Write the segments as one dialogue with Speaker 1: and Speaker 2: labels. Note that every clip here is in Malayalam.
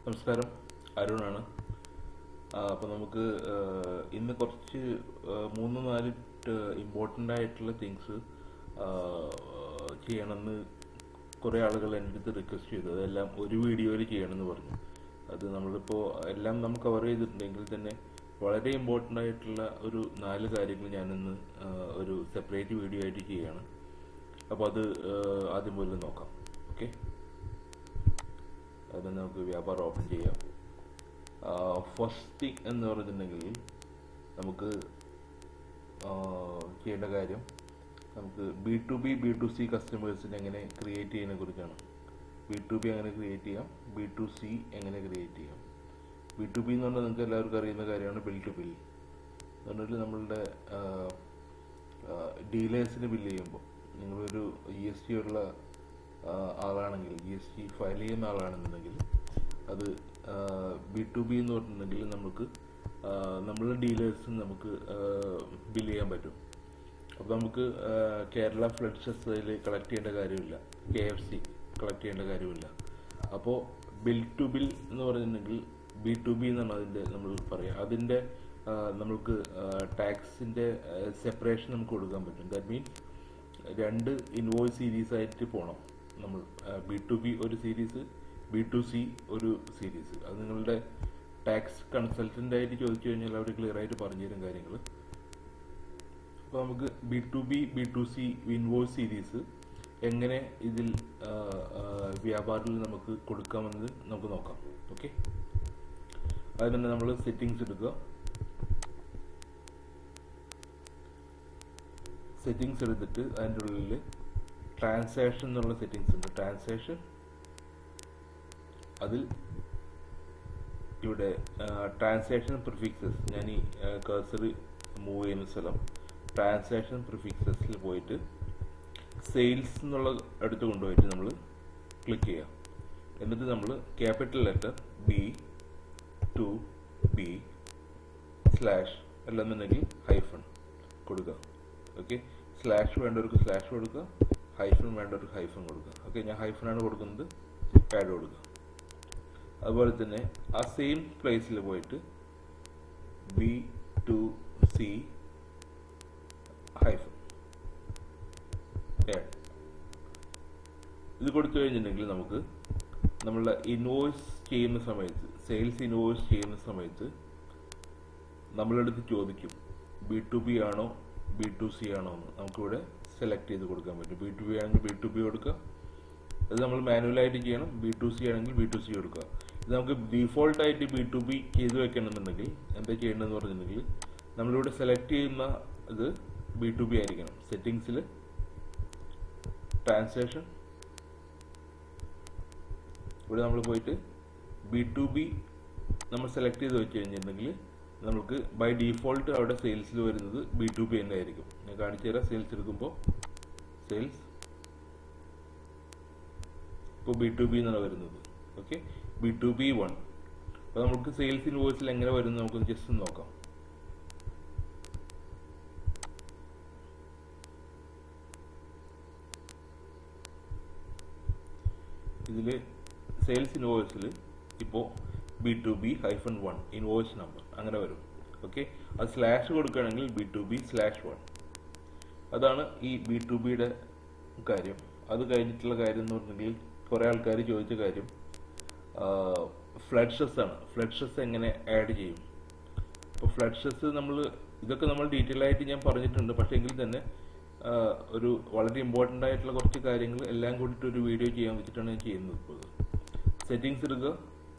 Speaker 1: നമസ്കാരം അരുണാണ് അപ്പോൾ നമുക്ക് ആ, ഇന്ന് കുറച്ച് ആ, മൂന്ന് നാല് ഇമ്പോർട്ടൻ്റ് ആയിട്ടുള്ള തിങ്സ് ചെയ്യണമെന്ന് കുറേ ആളുകൾ എൻ്റെ അടുത്ത് റിക്വസ്റ്റ് ചെയ്തു അതെല്ലാം ഒരു വീഡിയോയിൽ ചെയ്യണമെന്ന് പറഞ്ഞു അത് നമ്മളിപ്പോൾ എല്ലാം നമ്മൾ കവർ ചെയ്തിട്ടുണ്ടെങ്കിൽ തന്നെ വളരെ ഇമ്പോർട്ടൻ്റ് ആയിട്ടുള്ള ഒരു നാല് കാര്യങ്ങൾ ഞാനിന്ന് ആ, ഒരു സെപ്പറേറ്റ് വീഡിയോ ആയിട്ട് ചെയ്യുകയാണ് അപ്പോൾ അത് ആ, ആദ്യം മുതൽ നോക്കാം ഓക്കെ അത് നമുക്ക് വ്യാപാരം ഓപ്പൺ ചെയ്യാം ഫസ്റ്റ് തിങ് എന്ന് പറഞ്ഞിട്ടുണ്ടെങ്കിൽ നമുക്ക് ആ, ചെയ്യേണ്ട കാര്യം നമുക്ക് B to B B to C കസ്റ്റമേഴ്സിനെ എങ്ങനെ ക്രിയേറ്റ് ചെയ്യുന്നതിനെ കുറിച്ചാണ് ബി ടു ബി എങ്ങനെ ക്രിയേറ്റ് ചെയ്യാം ബി ടു സി എങ്ങനെ ക്രിയേറ്റ് ചെയ്യാം ബി ടു ബി എന്ന് പറഞ്ഞാൽ നിങ്ങൾക്ക് എല്ലാവർക്കും അറിയുന്ന കാര്യമാണ് ബിൽ ടു ബിൽ എന്ന് പറഞ്ഞാൽ നമ്മളുടെ ഡീലേഴ്സിന് ബില്ല് ചെയ്യുമ്പോൾ നിങ്ങളൊരു ഇ എസ് ടി ഉള്ള ആ, ആളാണെങ്കിൽ ജി എസ് ടി ഫയൽ ചെയ്യുന്ന ആളാണെന്നുണ്ടെങ്കിൽ അത് ബി ടു ബി എന്ന് പറഞ്ഞിട്ടുണ്ടെങ്കിൽ നമുക്ക് ആ, നമ്മളുടെ ഡീലേഴ്സിന് നമുക്ക് ബില്ല് ചെയ്യാൻ പറ്റും അപ്പോൾ നമുക്ക് ആ, കേരള ഫ്ലഡ് സെസ് അതിൽ കളക്ട് ചെയ്യേണ്ട കാര്യമില്ല കെ എഫ് സി കളക്ട് ചെയ്യേണ്ട കാര്യമില്ല അപ്പോൾ ബിൽ ടു ബിൽ എന്ന് പറഞ്ഞിട്ടുണ്ടെങ്കിൽ ബി ടു ബി എന്നാണ് അതിൻ്റെ നമ്മൾ പറയുക അതിൻ്റെ ആ, നമുക്ക് ടാക്സിൻ്റെ സെപ്പറേഷൻ നമുക്ക് കൊടുക്കാൻ പറ്റും ദാറ്റ് മീൻസ് രണ്ട് ഇൻവോയ്സ് സീരീസ് ആയിട്ട് പോകണം നമ്മൾ ബി ടു ബി ഒരു സീരീസ് ബി ടു സി ഒരു സീരീസ് അത് നിങ്ങളുടെ ടാക്സ് കൺസൾട്ടൻ്റ് ആയിട്ട് ചോദിച്ചു കഴിഞ്ഞാൽ അവർ ക്ലിയർ ആയിട്ട് പറഞ്ഞു തരും കാര്യങ്ങൾ അപ്പോൾ നമുക്ക് B to B B to C invoice series എങ്ങനെ ഇതിൽ ആ, ആ, വ്യാപാരത്തിൽ നമുക്ക് കൊടുക്കാമെന്നത് നമുക്ക് നോക്കാം ഓക്കെ അതിന് തന്നെ നമ്മൾ സെറ്റിങ്സ് എടുക്കുക സെറ്റിങ്സ് എടുത്തിട്ട് അതിൻ്റെ ഉള്ളിൽ ട്രാൻസാക്ഷൻ എന്നുള്ള സെറ്റിങ്സ് ഉണ്ട് ട്രാൻസാക്ഷൻ അതിൽ ഇവിടെ ട്രാൻസാക്ഷൻ പ്രിഫിക്സസ് ഞാൻ ഈ കഴ്സർ മൂവ് ചെയ്യുന്ന സ്ഥലം ട്രാൻസാക്ഷൻ പ്രിഫിക്സസിൽ പോയിട്ട് സെയിൽസ് എന്നുള്ള അടുത്ത് കൊണ്ടുപോയിട്ട് നമ്മൾ ക്ലിക്ക് ചെയ്യാം എന്നിട്ട് നമ്മൾ capital letter B to B slash അല്ലെന്നുണ്ടെങ്കിൽ ഹൈഫൺ കൊടുക്കുക ഓക്കെ സ്ലാഷ് വേണ്ടവർക്ക് സ്ലാഷ് കൊടുക്കുക ഹൈഫൺ വേണ്ടവർക്ക് ഹൈഫൺ കൊടുക്കുക ഓക്കെ ഞാൻ ഹൈഫണാണ് കൊടുക്കുന്നത് ആഡ് കൊടുക്കുക അതുപോലെ തന്നെ ആ സെയിം പ്ലേസിൽ പോയിട്ട് B to C hyphen add ഇത് കൊടുത്തു കഴിഞ്ഞിട്ടുണ്ടെങ്കിൽ നമുക്ക് നമ്മളുടെ ഇൻവോയ്സ് ചെയ്യുന്ന സമയത്ത് സെയിൽസ് ഇൻവോയ്സ് ചെയ്യുന്ന സമയത്ത് നമ്മളടുത്ത് ചോദിക്കും ബി ടു ബി ആണോ ബി ടു സി ആണോ എന്ന് നമുക്കിവിടെ സെലക്ട് ചെയ്ത് കൊടുക്കാൻ പറ്റും ബി ടു ബി ആണെങ്കിൽ ബി ടു ബി കൊടുക്കുക ഇത് നമ്മൾ മാനുവലായിട്ട് ചെയ്യണം ബി ടു സി ആണെങ്കിൽ ബി ടു സി കൊടുക്കുക ഇത് നമുക്ക് ഡീഫോൾട്ട് ആയിട്ട് ബി ടു ബി ചെയ്ത് വെക്കണമെന്നുണ്ടെങ്കിൽ എന്താ ചെയ്യേണ്ടതെന്ന് പറഞ്ഞിട്ടുണ്ടെങ്കിൽ നമ്മളിവിടെ സെലക്ട് ചെയ്യുന്ന ഇത് ബി ടു ബി ആയിരിക്കണം സെറ്റിങ്സിൽ ട്രാൻസാക്ഷൻ ഇവിടെ നമ്മൾ പോയിട്ട് ബി ടു ബി നമ്മൾ സെലക്ട് ചെയ്ത് വെച്ച് കഴിഞ്ഞിട്ടുണ്ടെങ്കിൽ നമുക്ക് ബൈ ഡീഫോൾട്ട് അവിടെ സെയിൽസിൽ വരുന്നത് ബി ടു ബി തന്നെ ആയിരിക്കും ഞാൻ കാണിച്ചു തരാം സെയിൽസ് എടുക്കുമ്പോൾ സെയിൽസ് ഇപ്പോൾ ബി ടു ബി എന്നാണ് വരുന്നത് okay B to B one അപ്പോൾ നമുക്ക് സെയിൽസ് ഇൻവോയ്സിൽ എങ്ങനെ വരുന്നത് നമുക്ക് ജസ്റ്റ് ഒന്ന് നോക്കാം ഇതിൽ സെയിൽസ് ഇൻവോയ്സിൽ ഇപ്പോൾ B to B hyphen one invoice number അങ്ങനെ വരും ഓക്കെ അത് സ്ലാഷ് കൊടുക്കുകയാണെങ്കിൽ B to B slash one അതാണ് ഈ ബി ടു ബിയുടെ കാര്യം അത് കഴിഞ്ഞിട്ടുള്ള കാര്യം എന്ന് പറഞ്ഞെങ്കിൽ കുറേ ആൾക്കാർ ചോദിച്ച കാര്യം ഫ്ലഡ്ഷസ് ആണ് ഫ്ലഡ്ഷസ് എങ്ങനെ ആഡ് ചെയ്യും ഇപ്പോൾ ഫ്ലഡ്ഷസ് നമ്മൾ ഇതൊക്കെ നമ്മൾ ഡീറ്റെയിൽ ആയിട്ട് ഞാൻ പറഞ്ഞിട്ടുണ്ട് പക്ഷേ എങ്കിൽ തന്നെ ആ, ഒരു വളരെ ഇമ്പോർട്ടൻ്റ് ആയിട്ടുള്ള കുറച്ച് കാര്യങ്ങൾ എല്ലാം കൂടിയിട്ട് ഒരു വീഡിയോ ചെയ്യാൻ വെച്ചിട്ടാണ് ഞാൻ ചെയ്യുന്നത് ഇപ്പോൾ സെറ്റിങ്സ് എടുക്കുക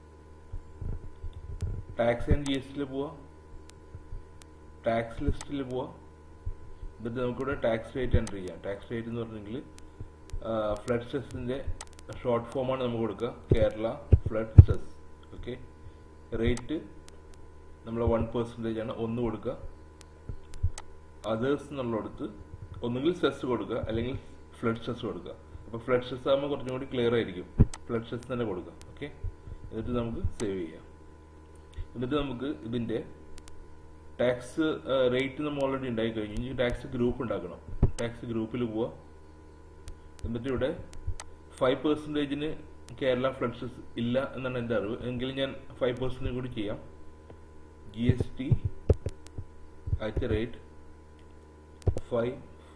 Speaker 1: ടാക്സ് ആൻഡ് ജി എസ് ടിയിൽ പോവുക ടാക്സ് ലിസ്റ്റിൽ പോവുക എന്നിട്ട് നമുക്കിവിടെ ടാക്സ് റേറ്റ് എൻ്റർ ചെയ്യാം ടാക്സ് റേറ്റ് എന്ന് പറഞ്ഞെങ്കിൽ ഫ്ലഡ് സെസ്സിൻ്റെ ഷോർട്ട് ഫോമാണ് നമുക്ക് കൊടുക്കുക Kerala flood cess okay rate നമ്മൾ വൺ പെർസെൻറ്റേജ് ആണ് ഒന്ന് കൊടുക്കുക അതേഴ്സ് എന്നുള്ളിടത്ത് ഒന്നുകിൽ സെസ് കൊടുക്കുക അല്ലെങ്കിൽ ഫ്ലഡ് സെസ് കൊടുക്കുക അപ്പോൾ ഫ്ലഡ് സെസ് ആകുമ്പോൾ കുറച്ചും കൂടി ക്ലിയർ ആയിരിക്കും ഫ്ലഡ് സെസ് തന്നെ കൊടുക്കുക ഓക്കെ എന്നിട്ട് നമുക്ക് സേവ് ചെയ്യാം എന്നിട്ട് നമുക്ക് ഇതിൻ്റെ ടാക്സ് റേറ്റ് നമ്മൾ ഓൾറെഡി ഉണ്ടായി കഴിഞ്ഞു ഇനി ടാക്സ് ഗ്രൂപ്പ് ഉണ്ടാക്കണം ടാക്സ് ഗ്രൂപ്പിൽ പോവുക എന്നിട്ട് ഇവിടെ ഫൈവ് പെർസെൻറ്റേജിന് കേരള ഫ്ലഡ്സസ് ഇല്ല എന്നാണ് എൻ്റെ അറിവ് എങ്കിലും ഞാൻ ഫൈവ് പെർസെൻറ്റ് കൂടി ചെയ്യാം G S T at rate five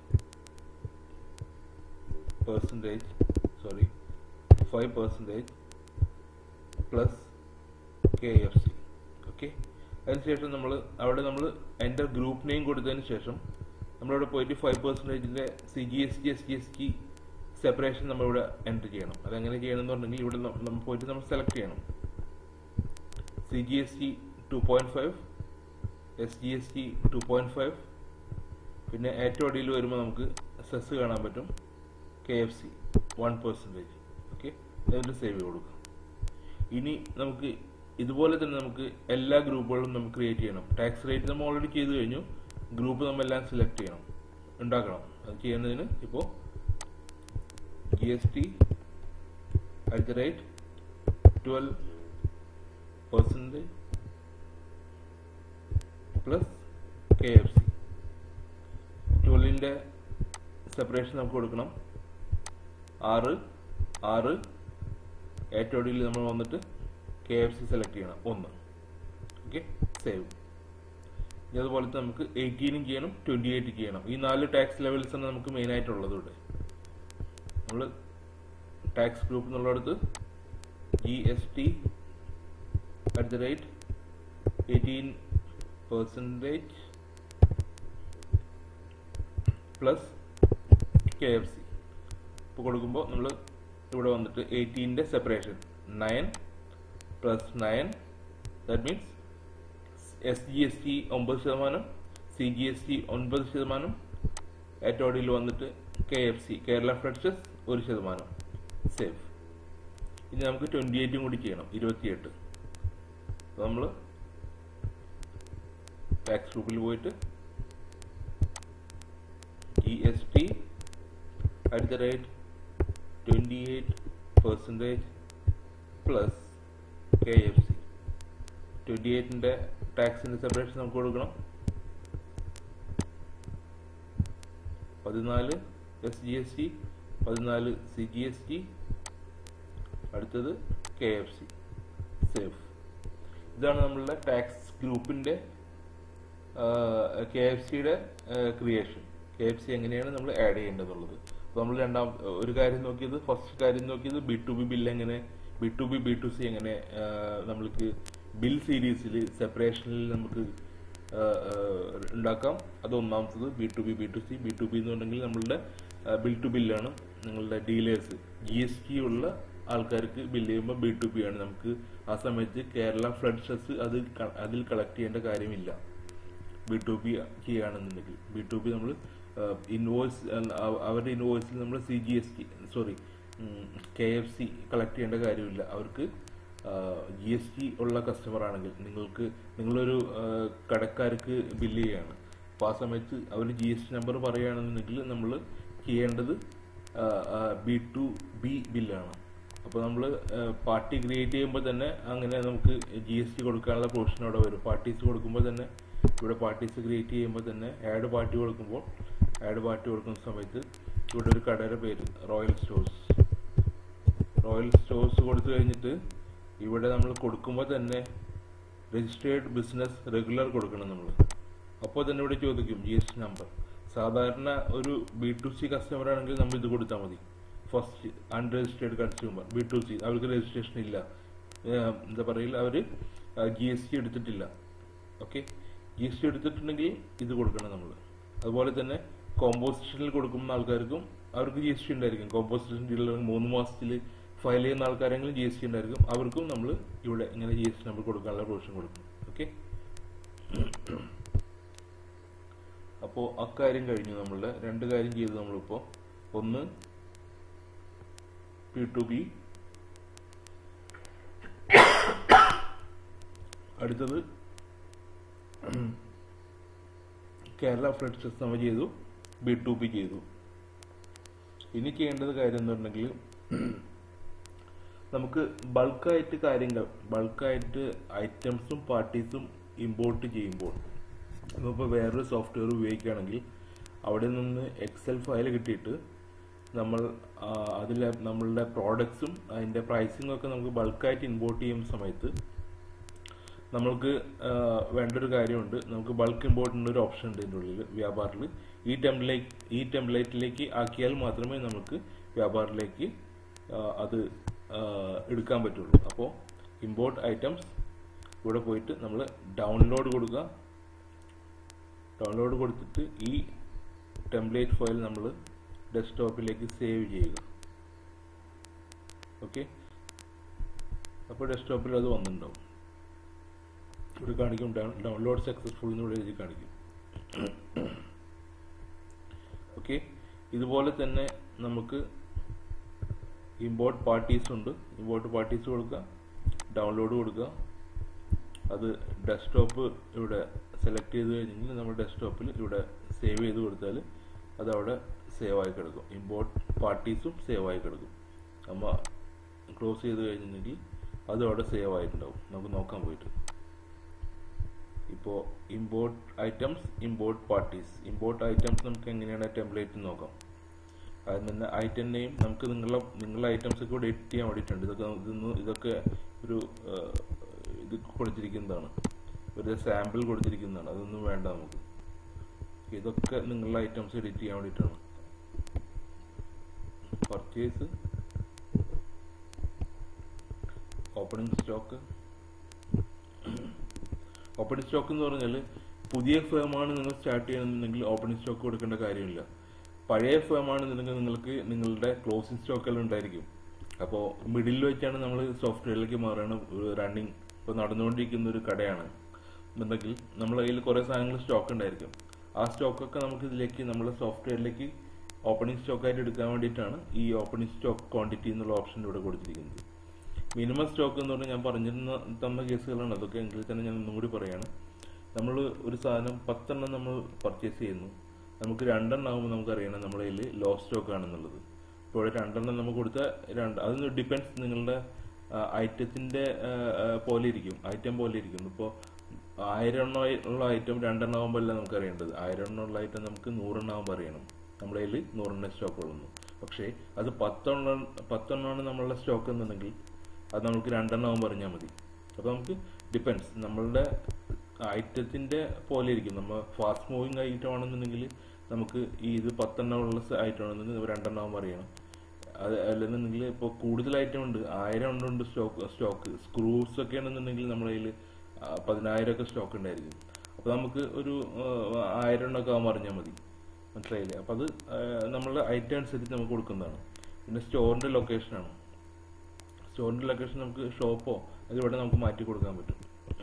Speaker 1: percentage sorry five percentage plus K F C okay അതിനുശേഷം നമ്മൾ അവിടെ നമ്മൾ എൻ്റെ ഗ്രൂപ്പ് നെയിം കൊടുത്തതിന് ശേഷം നമ്മളവിടെ പോയിട്ട് ഫൈവ് പെർസെൻറ്റേജിൻ്റെ C G S T S G S T separation നമ്മളിവിടെ എൻ്റർ ചെയ്യണം അതെങ്ങനെ ചെയ്യണം എന്ന് പറഞ്ഞെങ്കിൽ ഇവിടെ ന- നമ്മൾ പോയിട്ട് നമ്മൾ സെലക്ട് ചെയ്യണം C G S T two point five S G S T two point five പിന്നെ ഏറ്റവും അടിയിൽ വരുമ്പോൾ നമുക്ക് സെസ് കാണാൻ പറ്റും K F C one percentage okay എന്നിട്ട് സേവ് ചെയ്ത് കൊടുക്കാം ഇനി നമുക്ക് ഇതുപോലെ തന്നെ നമുക്ക് എല്ലാ ഗ്രൂപ്പുകളും നമുക്ക് ക്രിയേറ്റ് ചെയ്യണം ടാക്സ് റേറ്റ് നമ്മൾ ഓൾറെഡി ചെയ്ത് കഴിഞ്ഞു ഗ്രൂപ്പ് നമ്മളെല്ലാം സെലക്ട് ചെയ്യണം ഉണ്ടാക്കണം അത് ചെയ്യുന്നതിന് ഇപ്പോൾ G S T at the rate twelve percentage plus K F C ട്വൽവിൻ്റെ സെപ്പറേഷൻ നമുക്ക് കൊടുക്കണം ആറ് ആറ് ഏറ്റവും അടിയിൽ നമ്മൾ വന്നിട്ട് കെ എഫ് സി സെലക്ട് ചെയ്യണം ഒന്ന് ഓക്കെ സേവ് ഇനി അതുപോലെ തന്നെ നമുക്ക് എയ്റ്റീനും ചെയ്യണം ട്വൻറ്റി എയ്റ്റ് ചെയ്യണം ഈ നാല് ടാക്സ് ലെവൽസ് ആണ് നമുക്ക് മെയിൻ ആയിട്ടുള്ളത് ഇവിടെ നമ്മൾ ടാക്സ് ഗ്രൂപ്പ് എന്നുള്ളിടത്ത് G S T at the rate eighteen percentage plus K F C ഇപ്പോൾ കൊടുക്കുമ്പോൾ നമ്മൾ ഇവിടെ വന്നിട്ട് എയ്റ്റീൻ്റെ separation nine plus nine that means S G S T ഒമ്പത് ശതമാനം സി ജി എസ് ടി ഒൻപത് ശതമാനം ഏറ്റവും അടിയിൽ വന്നിട്ട് K F C Kerala flood cess ഒരു ശതമാനം സേഫ് ഇനി നമുക്ക് ട്വൻറ്റി എയ്റ്റും കൂടി ചെയ്യണം ഇരുപത്തിയെട്ട് അപ്പോൾ നമ്മൾ ടാക്സ് ഗ്രൂപ്പിൽ പോയിട്ട് G S T at the rate twenty eight percentage plus K F C twenty എയ്റ്റിൻ്റെ ടാക്സിൻ്റെ സെപ്പറേഷൻ നമുക്ക് കൊടുക്കണം പതിനാല് എസ് ജി എസ് ടി പതിനാല് സി ജി എസ് ടി അടുത്തത് കെ എഫ് സി സേഫ് ഇതാണ് നമ്മളുടെ ടാക്സ് ഗ്രൂപ്പിൻ്റെ കെ എഫ് സിയുടെ ക്രിയേഷൻ കെ എഫ് സി എങ്ങനെയാണ് നമ്മൾ ആഡ് ചെയ്യേണ്ടതുള്ളത് അപ്പോൾ നമ്മൾ രണ്ടാം ഒരു കാര്യം നോക്കിയത് ഫസ്റ്റ് കാര്യം നോക്കിയത് ബി ടു ബി ബിൽ എങ്ങനെ B to B B to C എങ്ങനെ ആ, നമ്മൾക്ക് ബിൽ സീരീസിൽ സെപ്പറേഷനിൽ നമുക്ക് ആ, ആ, ഉണ്ടാക്കാം അത് ഒന്നാമത്തത് B to B B to C B to B എന്ന് പറഞ്ഞെങ്കിൽ നമ്മളുടെ ബിൽ ടു ബില്ലാണ് നിങ്ങളുടെ ഡീലേഴ്സ് ജി എസ് ടി ഉള്ള ആൾക്കാർക്ക് ബില്ല് ചെയ്യുമ്പോൾ ബി ടു ബി ആണ് നമുക്ക് ആ സമയത്ത് കേരള ഫ്ലഡ് സെസ് അത് ക- അതിൽ കളക്ട് ചെയ്യേണ്ട കാര്യമില്ല ബി ടു ബി ചെയ്യുകയാണെന്നുണ്ടെങ്കിൽ ബി ടു ബി നമ്മൾ ഇൻവോയ്സ് അവരുടെ ഇൻവോയ്സിൽ നമ്മൾ C G S T sorry K F C collect ചെയ്യേണ്ട കാര്യമില്ല അവർക്ക് ജി എസ് ടി ഉള്ള കസ്റ്റമർ ആണെങ്കിൽ നിങ്ങൾക്ക് നിങ്ങളൊരു ആ, കടക്കാർക്ക് ബില്ല് ചെയ്യാണ് അപ്പോൾ ആ സമയത്ത് അവർ ജി എസ് ടി നമ്പർ പറയുകയാണെന്നുണ്ടെങ്കിൽ നമ്മൾ ചെയ്യേണ്ടത് ബി ടു ബി ബില്ലാണ് അപ്പോൾ നമ്മൾ പാർട്ടി ക്രിയേറ്റ് ചെയ്യുമ്പോൾ തന്നെ അങ്ങനെ നമുക്ക് ജി എസ് ടി കൊടുക്കാനുള്ള പ്രൊവിഷൻ അവിടെ വരും പാർട്ടീസ് കൊടുക്കുമ്പോൾ തന്നെ ഇവിടെ പാർട്ടീസ് ക്രിയേറ്റ് ചെയ്യുമ്പോൾ തന്നെ ആഡ് പാർട്ടി കൊടുക്കുമ്പോൾ ആഡ് പാർട്ടി കൊടുക്കുന്ന സമയത്ത് ഇവിടെ ഒരു കടയുടെ പേര് റോയൽ സ്റ്റോഴ്സ് റോയൽ സ്റ്റോഴ്സ് കൊടുത്തു കഴിഞ്ഞിട്ട് ഇവിടെ നമ്മൾ കൊടുക്കുമ്പോൾ തന്നെ രജിസ്റ്റേർഡ് ബിസിനസ് റെഗുലർ കൊടുക്കണം നമ്മൾ അപ്പോൾ തന്നെ ഇവിടെ ചോദിക്കും ജി എസ് ടി നമ്പർ സാധാരണ ഒരു ബി ടു സി കസ്റ്റമർ ആണെങ്കിൽ നമ്മൾ ഇത് കൊടുത്താൽ മതി first unregistered consumer B to C അവർക്ക് രജിസ്ട്രേഷൻ ഇല്ല ഏഹ് എന്താ പറയുക അവർ ജി എസ് ടി എടുത്തിട്ടില്ല ഓക്കെ ജി എസ് ടി എടുത്തിട്ടുണ്ടെങ്കിൽ ഇത് കൊടുക്കണം നമ്മൾ അതുപോലെ തന്നെ കോമ്പോസിഷനിൽ കൊടുക്കുന്ന ആൾക്കാർക്കും അവർക്ക് ജി എസ് ടി ഉണ്ടായിരിക്കും കോമ്പോസിഷൻ ഡീലർ മൂന്ന് മാസത്തിൽ ഫയൽ ചെയ്യുന്ന ആൾക്കാരെങ്കിലും ജി എസ് ടി ഉണ്ടായിരിക്കും അവർക്കും നമ്മൾ ഇവിടെ ഇങ്ങനെ ജി എസ് ടി നമ്പർ കൊടുക്കാനുള്ള പ്രൊവിഷൻ കൊടുക്കും ഓക്കെ അപ്പോൾ അക്കാര്യം കഴിഞ്ഞു നമ്മളുടെ രണ്ട് കാര്യം ചെയ്തു നമ്മളിപ്പോൾ ഒന്ന് പി ടു ബി അടുത്തത് കേരള ഫ്ലഡ് ടെസ്റ്റ് നമ്മൾ ചെയ്തു ബി ടു ബി ചെയ്തു ഇനി ചെയ്യേണ്ടത് കാര്യം എന്ന് പറഞ്ഞെങ്കിൽ നമുക്ക് ബൾക്കായിട്ട് കാര്യങ്ങൾ ബൾക്കായിട്ട് ഐറ്റംസും പാർട്ടീസും ഇമ്പോർട്ട് ചെയ്യുമ്പോൾ നമ്മളിപ്പോൾ വേറൊരു സോഫ്റ്റ്വെയർ ഉപയോഗിക്കുകയാണെങ്കിൽ അവിടെ നിന്ന് എക്സൽ ഫയൽ കിട്ടിയിട്ട് നമ്മൾ അതിൽ നമ്മളുടെ പ്രോഡക്ട്സും അതിൻ്റെ പ്രൈസിങ്ങും ഒക്കെ നമുക്ക് ബൾക്കായിട്ട് ഇമ്പോർട്ട് ചെയ്യുന്ന സമയത്ത് നമ്മൾക്ക് ആ, വേണ്ട ഒരു കാര്യമുണ്ട് നമുക്ക് ബൾക്ക് ഇമ്പോർട്ടിൻ്റെ ഒരു ഓപ്ഷൻ ഉണ്ട് ഇതിൻ്റെ ഉള്ളിൽ വ്യാപാരിൽ ഈ ടെംപ്ലേറ്റ് ഈ ടെംപ്ലേറ്റിലേക്ക് ആക്കിയാൽ മാത്രമേ നമുക്ക് വ്യാപാരിലേക്ക് ആ, അത് ആ, എടുക്കാൻ പറ്റുള്ളൂ അപ്പോൾ ഇമ്പോർട്ട് ഐറ്റംസ് ഇവിടെ പോയിട്ട് നമ്മൾ ഡൗൺലോഡ് കൊടുക്കുക ഡൗൺലോഡ് കൊടുത്തിട്ട് ഈ ടെംപ്ലേറ്റ് ഫയൽ നമ്മൾ ഡെസ്ക്ടോപ്പിലേക്ക് സേവ് ചെയ്യുക ഓക്കെ അപ്പോൾ ഡെസ്ക്ടോപ്പിൽ അത് വന്നിട്ടുണ്ടാവും ഇവിടെ കാണിക്കും ഡൗൺലോഡ് സക്സസ്ഫുൾ എന്ന് ഇവിടെ എഴുതി കാണിക്കും ഓക്കെ ഇതുപോലെ തന്നെ നമുക്ക് ഇമ്പോർട്ട് പാർട്ടീസ് ഉണ്ട് ഇമ്പോർട്ട് പാർട്ടീസ് കൊടുക്കുക ഡൗൺലോഡ് കൊടുക്കുക അത് ഡെസ്ക്ടോപ്പ് ഇവിടെ സെലക്ട് ചെയ്ത് കഴിഞ്ഞെങ്കിൽ നമ്മൾ ഡെസ്ക്ടോപ്പിൽ ഇവിടെ സേവ് ചെയ്ത് കൊടുത്താൽ അത് അവിടെ സേവ് ആയി കിടക്കും ഇമ്പോർട്ട് പാർട്ടീസും സേവ് ആയി കിടക്കും നമ്മൾ ക്ലോസ് ചെയ്ത് കഴിഞ്ഞിട്ടുണ്ടെങ്കിൽ അത് അവിടെ സേവ് ആയിട്ടുണ്ടാവും നമുക്ക് നോക്കാൻ പോയിട്ട് ഇപ്പോൾ import items import parties import items നമുക്ക് എങ്ങനെയാണ് ടെംപ്ലേറ്റ് നോക്കാം അതിൽ നിന്ന് ഐറ്റം നെയിം നമുക്ക് നിങ്ങളെ നിങ്ങളുടെ ഐറ്റംസ് ഒക്കെ ഇവിടെ എഡിറ്റ് ചെയ്യാൻ വേണ്ടിയിട്ടുണ്ട് ഇതൊക്കെ ഇതൊന്ന് ഇതൊക്കെ ഒരു ആ, ഇത് കൊടുത്തിരിക്കുന്നതാണ് ഒരു സാമ്പിൾ കൊടുത്തിരിക്കുന്നതാണ് അതൊന്നും വേണ്ട നമുക്ക് ഇതൊക്കെ നിങ്ങളുടെ ഐറ്റംസ് എഡിറ്റ് ചെയ്യാൻ വേണ്ടിയിട്ടാണ് purchase opening stock opening stock എന്ന് പറഞ്ഞാൽ പുതിയ ഫേമാണ് നിങ്ങൾ സ്റ്റാർട്ട് ചെയ്യണമെന്നുണ്ടെങ്കിൽ ഓപ്പണിംഗ് സ്റ്റോക്ക് കൊടുക്കേണ്ട കാര്യമില്ല പഴയ ഫേമാണെന്നുണ്ടെങ്കിൽ നിങ്ങൾക്ക് നിങ്ങളുടെ ക്ലോസിംഗ് സ്റ്റോക്കെല്ലാം ഉണ്ടായിരിക്കും അപ്പോൾ മിഡിൽ വെച്ചാണ് നമ്മൾ സോഫ്റ്റ്വെയറിലേക്ക് മാറണം റണ്ണിങ് ഇപ്പോൾ നടന്നുകൊണ്ടിരിക്കുന്ന ഒരു കടയാണ് എന്നുണ്ടെങ്കിൽ നമ്മളെ കയ്യിൽ കുറേ സാധനങ്ങൾ സ്റ്റോക്ക് ഉണ്ടായിരിക്കും ആ സ്റ്റോക്കൊക്കെ നമുക്ക് ഇതിലേക്ക് നമ്മുടെ സോഫ്റ്റ്വെയറിലേക്ക് ഓപ്പണിംഗ് സ്റ്റോക്കായിട്ട് എടുക്കാൻ വേണ്ടിയിട്ടാണ് ഈ ഓപ്പണിംഗ് സ്റ്റോക്ക് ക്വാണ്ടിറ്റി എന്നുള്ള ഓപ്ഷൻ ഇവിടെ കൊടുത്തിരിക്കുന്നത് മിനിമം സ്റ്റോക്ക് എന്ന് പറഞ്ഞാൽ ഞാൻ പറഞ്ഞിരുന്ന തന്ന കേസുകളാണ് അതൊക്കെ എങ്കിൽ തന്നെ ഞാൻ ഒന്നും കൂടി പറയാണ് നമ്മൾ ഒരു സാധനം പത്തെണ്ണം നമ്മൾ പർച്ചേസ് ചെയ്യുന്നു നമുക്ക് രണ്ടെണ്ണം ആകുമ്പോൾ നമുക്കറിയണം നമ്മുടെ കയ്യിൽ ലോ സ്റ്റോക്ക് ആണെന്നുള്ളത് ഇപ്പോൾ ഇവിടെ രണ്ടെണ്ണം നമുക്ക് കൊടുത്ത രണ്ട് അത് ഡിപ്പെൻസ് നിങ്ങളുടെ ഐറ്റത്തിൻ്റെ പോലെ ഇരിക്കും ഐറ്റം പോലെ ഇരിക്കും ഇപ്പോൾ ആയിരം എണ്ണം ഉള്ള ഐറ്റം രണ്ടെണ്ണം ആകുമ്പോൾ അല്ല നമുക്ക് അറിയേണ്ടത് ആയിരം എണ്ണം ഉള്ള ഐറ്റം നമുക്ക് നൂറെണ്ണം ആകുമ്പോൾ അറിയണം നമ്മുടെ കയ്യിൽ നൂറെണ്ണം സ്റ്റോക്ക് ഉള്ളൂ പക്ഷേ അത് പത്തെണ്ണം പത്തെണ്ണമാണ് നമ്മളുടെ സ്റ്റോക്ക് എന്നുണ്ടെങ്കിൽ അത് നമുക്ക് രണ്ടെണ്ണം ആകുമ്പോൾ അറിഞ്ഞാൽ മതി അപ്പോൾ നമുക്ക് ഡിപ്പെൻസ് നമ്മളുടെ ഐറ്റത്തിൻ്റെ പോലെ ഇരിക്കും നമ്മൾ ഫാസ്റ്റ് മൂവിങ് ഐറ്റം ആണെന്നുണ്ടെങ്കിൽ നമുക്ക് ഈ ഇത് പത്തെണ്ണം ഉള്ള ഐറ്റം ആണെന്നുണ്ടെങ്കിൽ രണ്ടെണ്ണം ആകുമ്പോൾ അറിയണം അത് അല്ലെന്നുണ്ടെങ്കിൽ ഇപ്പോൾ കൂടുതൽ ഐറ്റം ഉണ്ട് ആയിരം ഉണ്ട് സ്റ്റോക്ക് സ്റ്റോക്ക് സ്ക്രൂസ് ഒക്കെ ആണെന്നുണ്ടെങ്കിൽ നമ്മുടെ കയ്യിൽ പതിനായിരം ഒക്കെ സ്റ്റോക്ക് ഉണ്ടായിരിക്കും അപ്പോൾ നമുക്ക് ഒരു ആ, ആയിരം എണ്ണമൊക്കെ ആകുമ്പോൾ അറിഞ്ഞാൽ മതി മനസ്സിലായില്ലേ അപ്പോൾ അത് ആ, നമ്മളുടെ ഐറ്റം അനുസരിച്ച് നമുക്ക് കൊടുക്കുന്നതാണ് പിന്നെ സ്റ്റോറിൻ്റെ ലൊക്കേഷനാണ് സ്റ്റോറിൻ്റെ ലൊക്കേഷൻ നമുക്ക് ഷോപ്പോ അത് ഇവിടെ നമുക്ക് മാറ്റി കൊടുക്കാൻ പറ്റും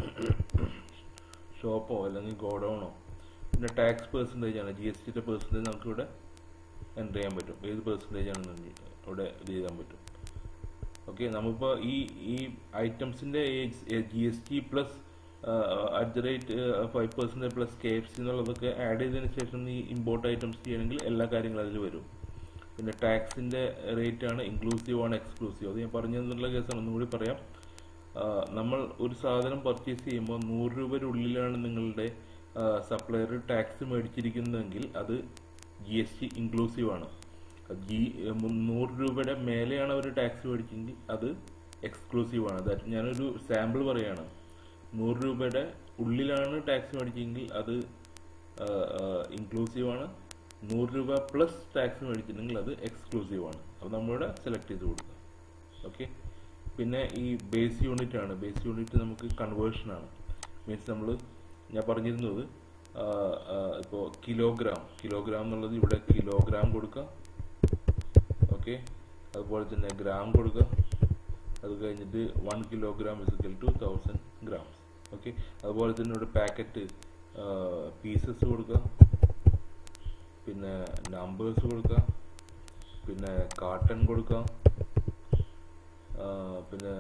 Speaker 1: ഷോപ്പോ അല്ലെങ്കിൽ ഗോഡൗണോ പിന്നെ ടാക്സ് പെർസെൻറ്റേജ് ആണ് ജി എസ് ടിയുടെ പെർസെൻറ്റേജ് നമുക്ക് ഇവിടെ എൻ്റർ ചെയ്യാൻ പറ്റും ഏത് പെർസെൻറ്റേജ് ആണെന്ന് ഇവിടെ ഇത് ചെയ്യാൻ പറ്റും ഓക്കെ നമുക്കിപ്പോൾ ഈ ഈ ഐറ്റംസിൻ്റെ G S T plus at the rate five percentage plus K F C എന്നുള്ളതൊക്കെ ആഡ് ചെയ്തതിന് ശേഷം ഈ ഇമ്പോർട്ട് ഐറ്റംസ് ചെയ്യണമെങ്കിൽ എല്ലാ കാര്യങ്ങളും അതിൽ വരും പിന്നെ ടാക്സിൻ്റെ റേറ്റ് ആണ് ഇൻക്ലൂസീവ് ആണ് എക്സ്ക്ലൂസീവ് അത് ഞാൻ പറഞ്ഞതെന്നുള്ള കേസാണ് ഒന്നും കൂടി പറയാം ആ, നമ്മൾ ഒരു സാധനം പർച്ചേസ് ചെയ്യുമ്പോൾ നൂറ് രൂപയുടെ ഉള്ളിലാണ് നിങ്ങളുടെ സപ്ലയർ ടാക്സ് മേടിച്ചിരിക്കുന്നതെങ്കിൽ അത് ജി എസ് ടി ഇൻക്ലൂസീവ് ആണ് അത് ജി നൂറ് രൂപയുടെ മേലെയാണ് അവർ ടാക്സ് മേടിച്ചെങ്കിൽ അത് എക്സ്ക്ലൂസീവ് ആണ് ദാറ്റ് ഞാനൊരു സാമ്പിൾ പറയാണ് നൂറ് രൂപയുടെ ഉള്ളിലാണ് ടാക്സ് മേടിച്ചെങ്കിൽ അത് ഇൻക്ലൂസീവ് ആണ് നൂറ് രൂപ പ്ലസ് ടാക്സ് മേടിച്ചിട്ടുണ്ടെങ്കിൽ അത് എക്സ്ക്ലൂസീവ് ആണ് അപ്പോൾ നമ്മളിവിടെ സെലക്ട് ചെയ്ത് കൊടുക്കുക ഓക്കെ പിന്നെ ഈ ബേസ് യൂണിറ്റ് ആണ് ബേസ് യൂണിറ്റ് നമുക്ക് കൺവേർഷൻ ആണ് മീൻസ് നമ്മൾ ഞാൻ പറഞ്ഞിരുന്നത് ഇപ്പോൾ കിലോഗ്രാം കിലോഗ്രാം എന്നുള്ളത് ഇവിടെ കിലോഗ്രാം കൊടുക്കുക ഓക്കെ അതുപോലെ തന്നെ ഗ്രാം കൊടുക്കുക അത് കഴിഞ്ഞിട്ട് one kilogram is equal to thousand grams okay അതുപോലെ തന്നെ ഇവിടെ പാക്കറ്റ് പീസസ് കൊടുക്കുക പിന്നെ നമ്പേഴ്സ് കൊടുക്കുക പിന്നെ കാട്ടൺ കൊടുക്കുക ആ, പിന്നെ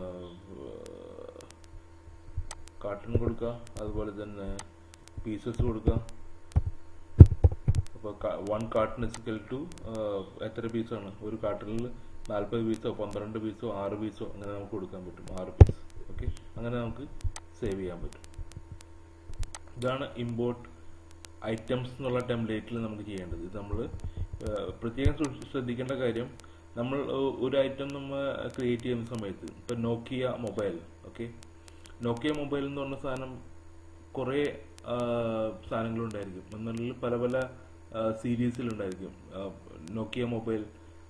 Speaker 1: കാട്ടൺ കൊടുക്കുക അതുപോലെ തന്നെ പീസസ് കൊടുക്കുക അപ്പോൾ വൺ കാർട്ടൺ ഇസിക്കൽ ടു എത്ര പീസാണ് ഒരു കാർട്ടണിൽ നാൽപ്പത് പീസോ പന്ത്രണ്ട് പീസോ ആറ് പീസോ അങ്ങനെ നമുക്ക് കൊടുക്കാൻ പറ്റും ആറ് പീസ് ഓക്കെ അങ്ങനെ നമുക്ക് സേവ് ചെയ്യാൻ പറ്റും ഇതാണ് ഇമ്പോർട്ട് ഐറ്റംസ് എന്നുള്ള ടെംപ്ലേറ്റിൽ നമുക്ക് ചെയ്യേണ്ടത് ഇത് നമ്മൾ ഏഹ് പ്രത്യേകം സൂക്ഷി- ശ്രദ്ധിക്കേണ്ട കാര്യം നമ്മൾ ഒ- ഒരു ഐറ്റം നമ്മൾ ക്രിയേറ്റ് ചെയ്യുന്ന സമയത്ത് ഇപ്പൊ Nokia mobile okay Nokia mobile എന്ന് പറഞ്ഞ സാധനം കുറേ സാധനങ്ങളുണ്ടായിരിക്കും എന്നുള്ളിൽ പല പല സീരീസിലുണ്ടായിരിക്കും Nokia mobile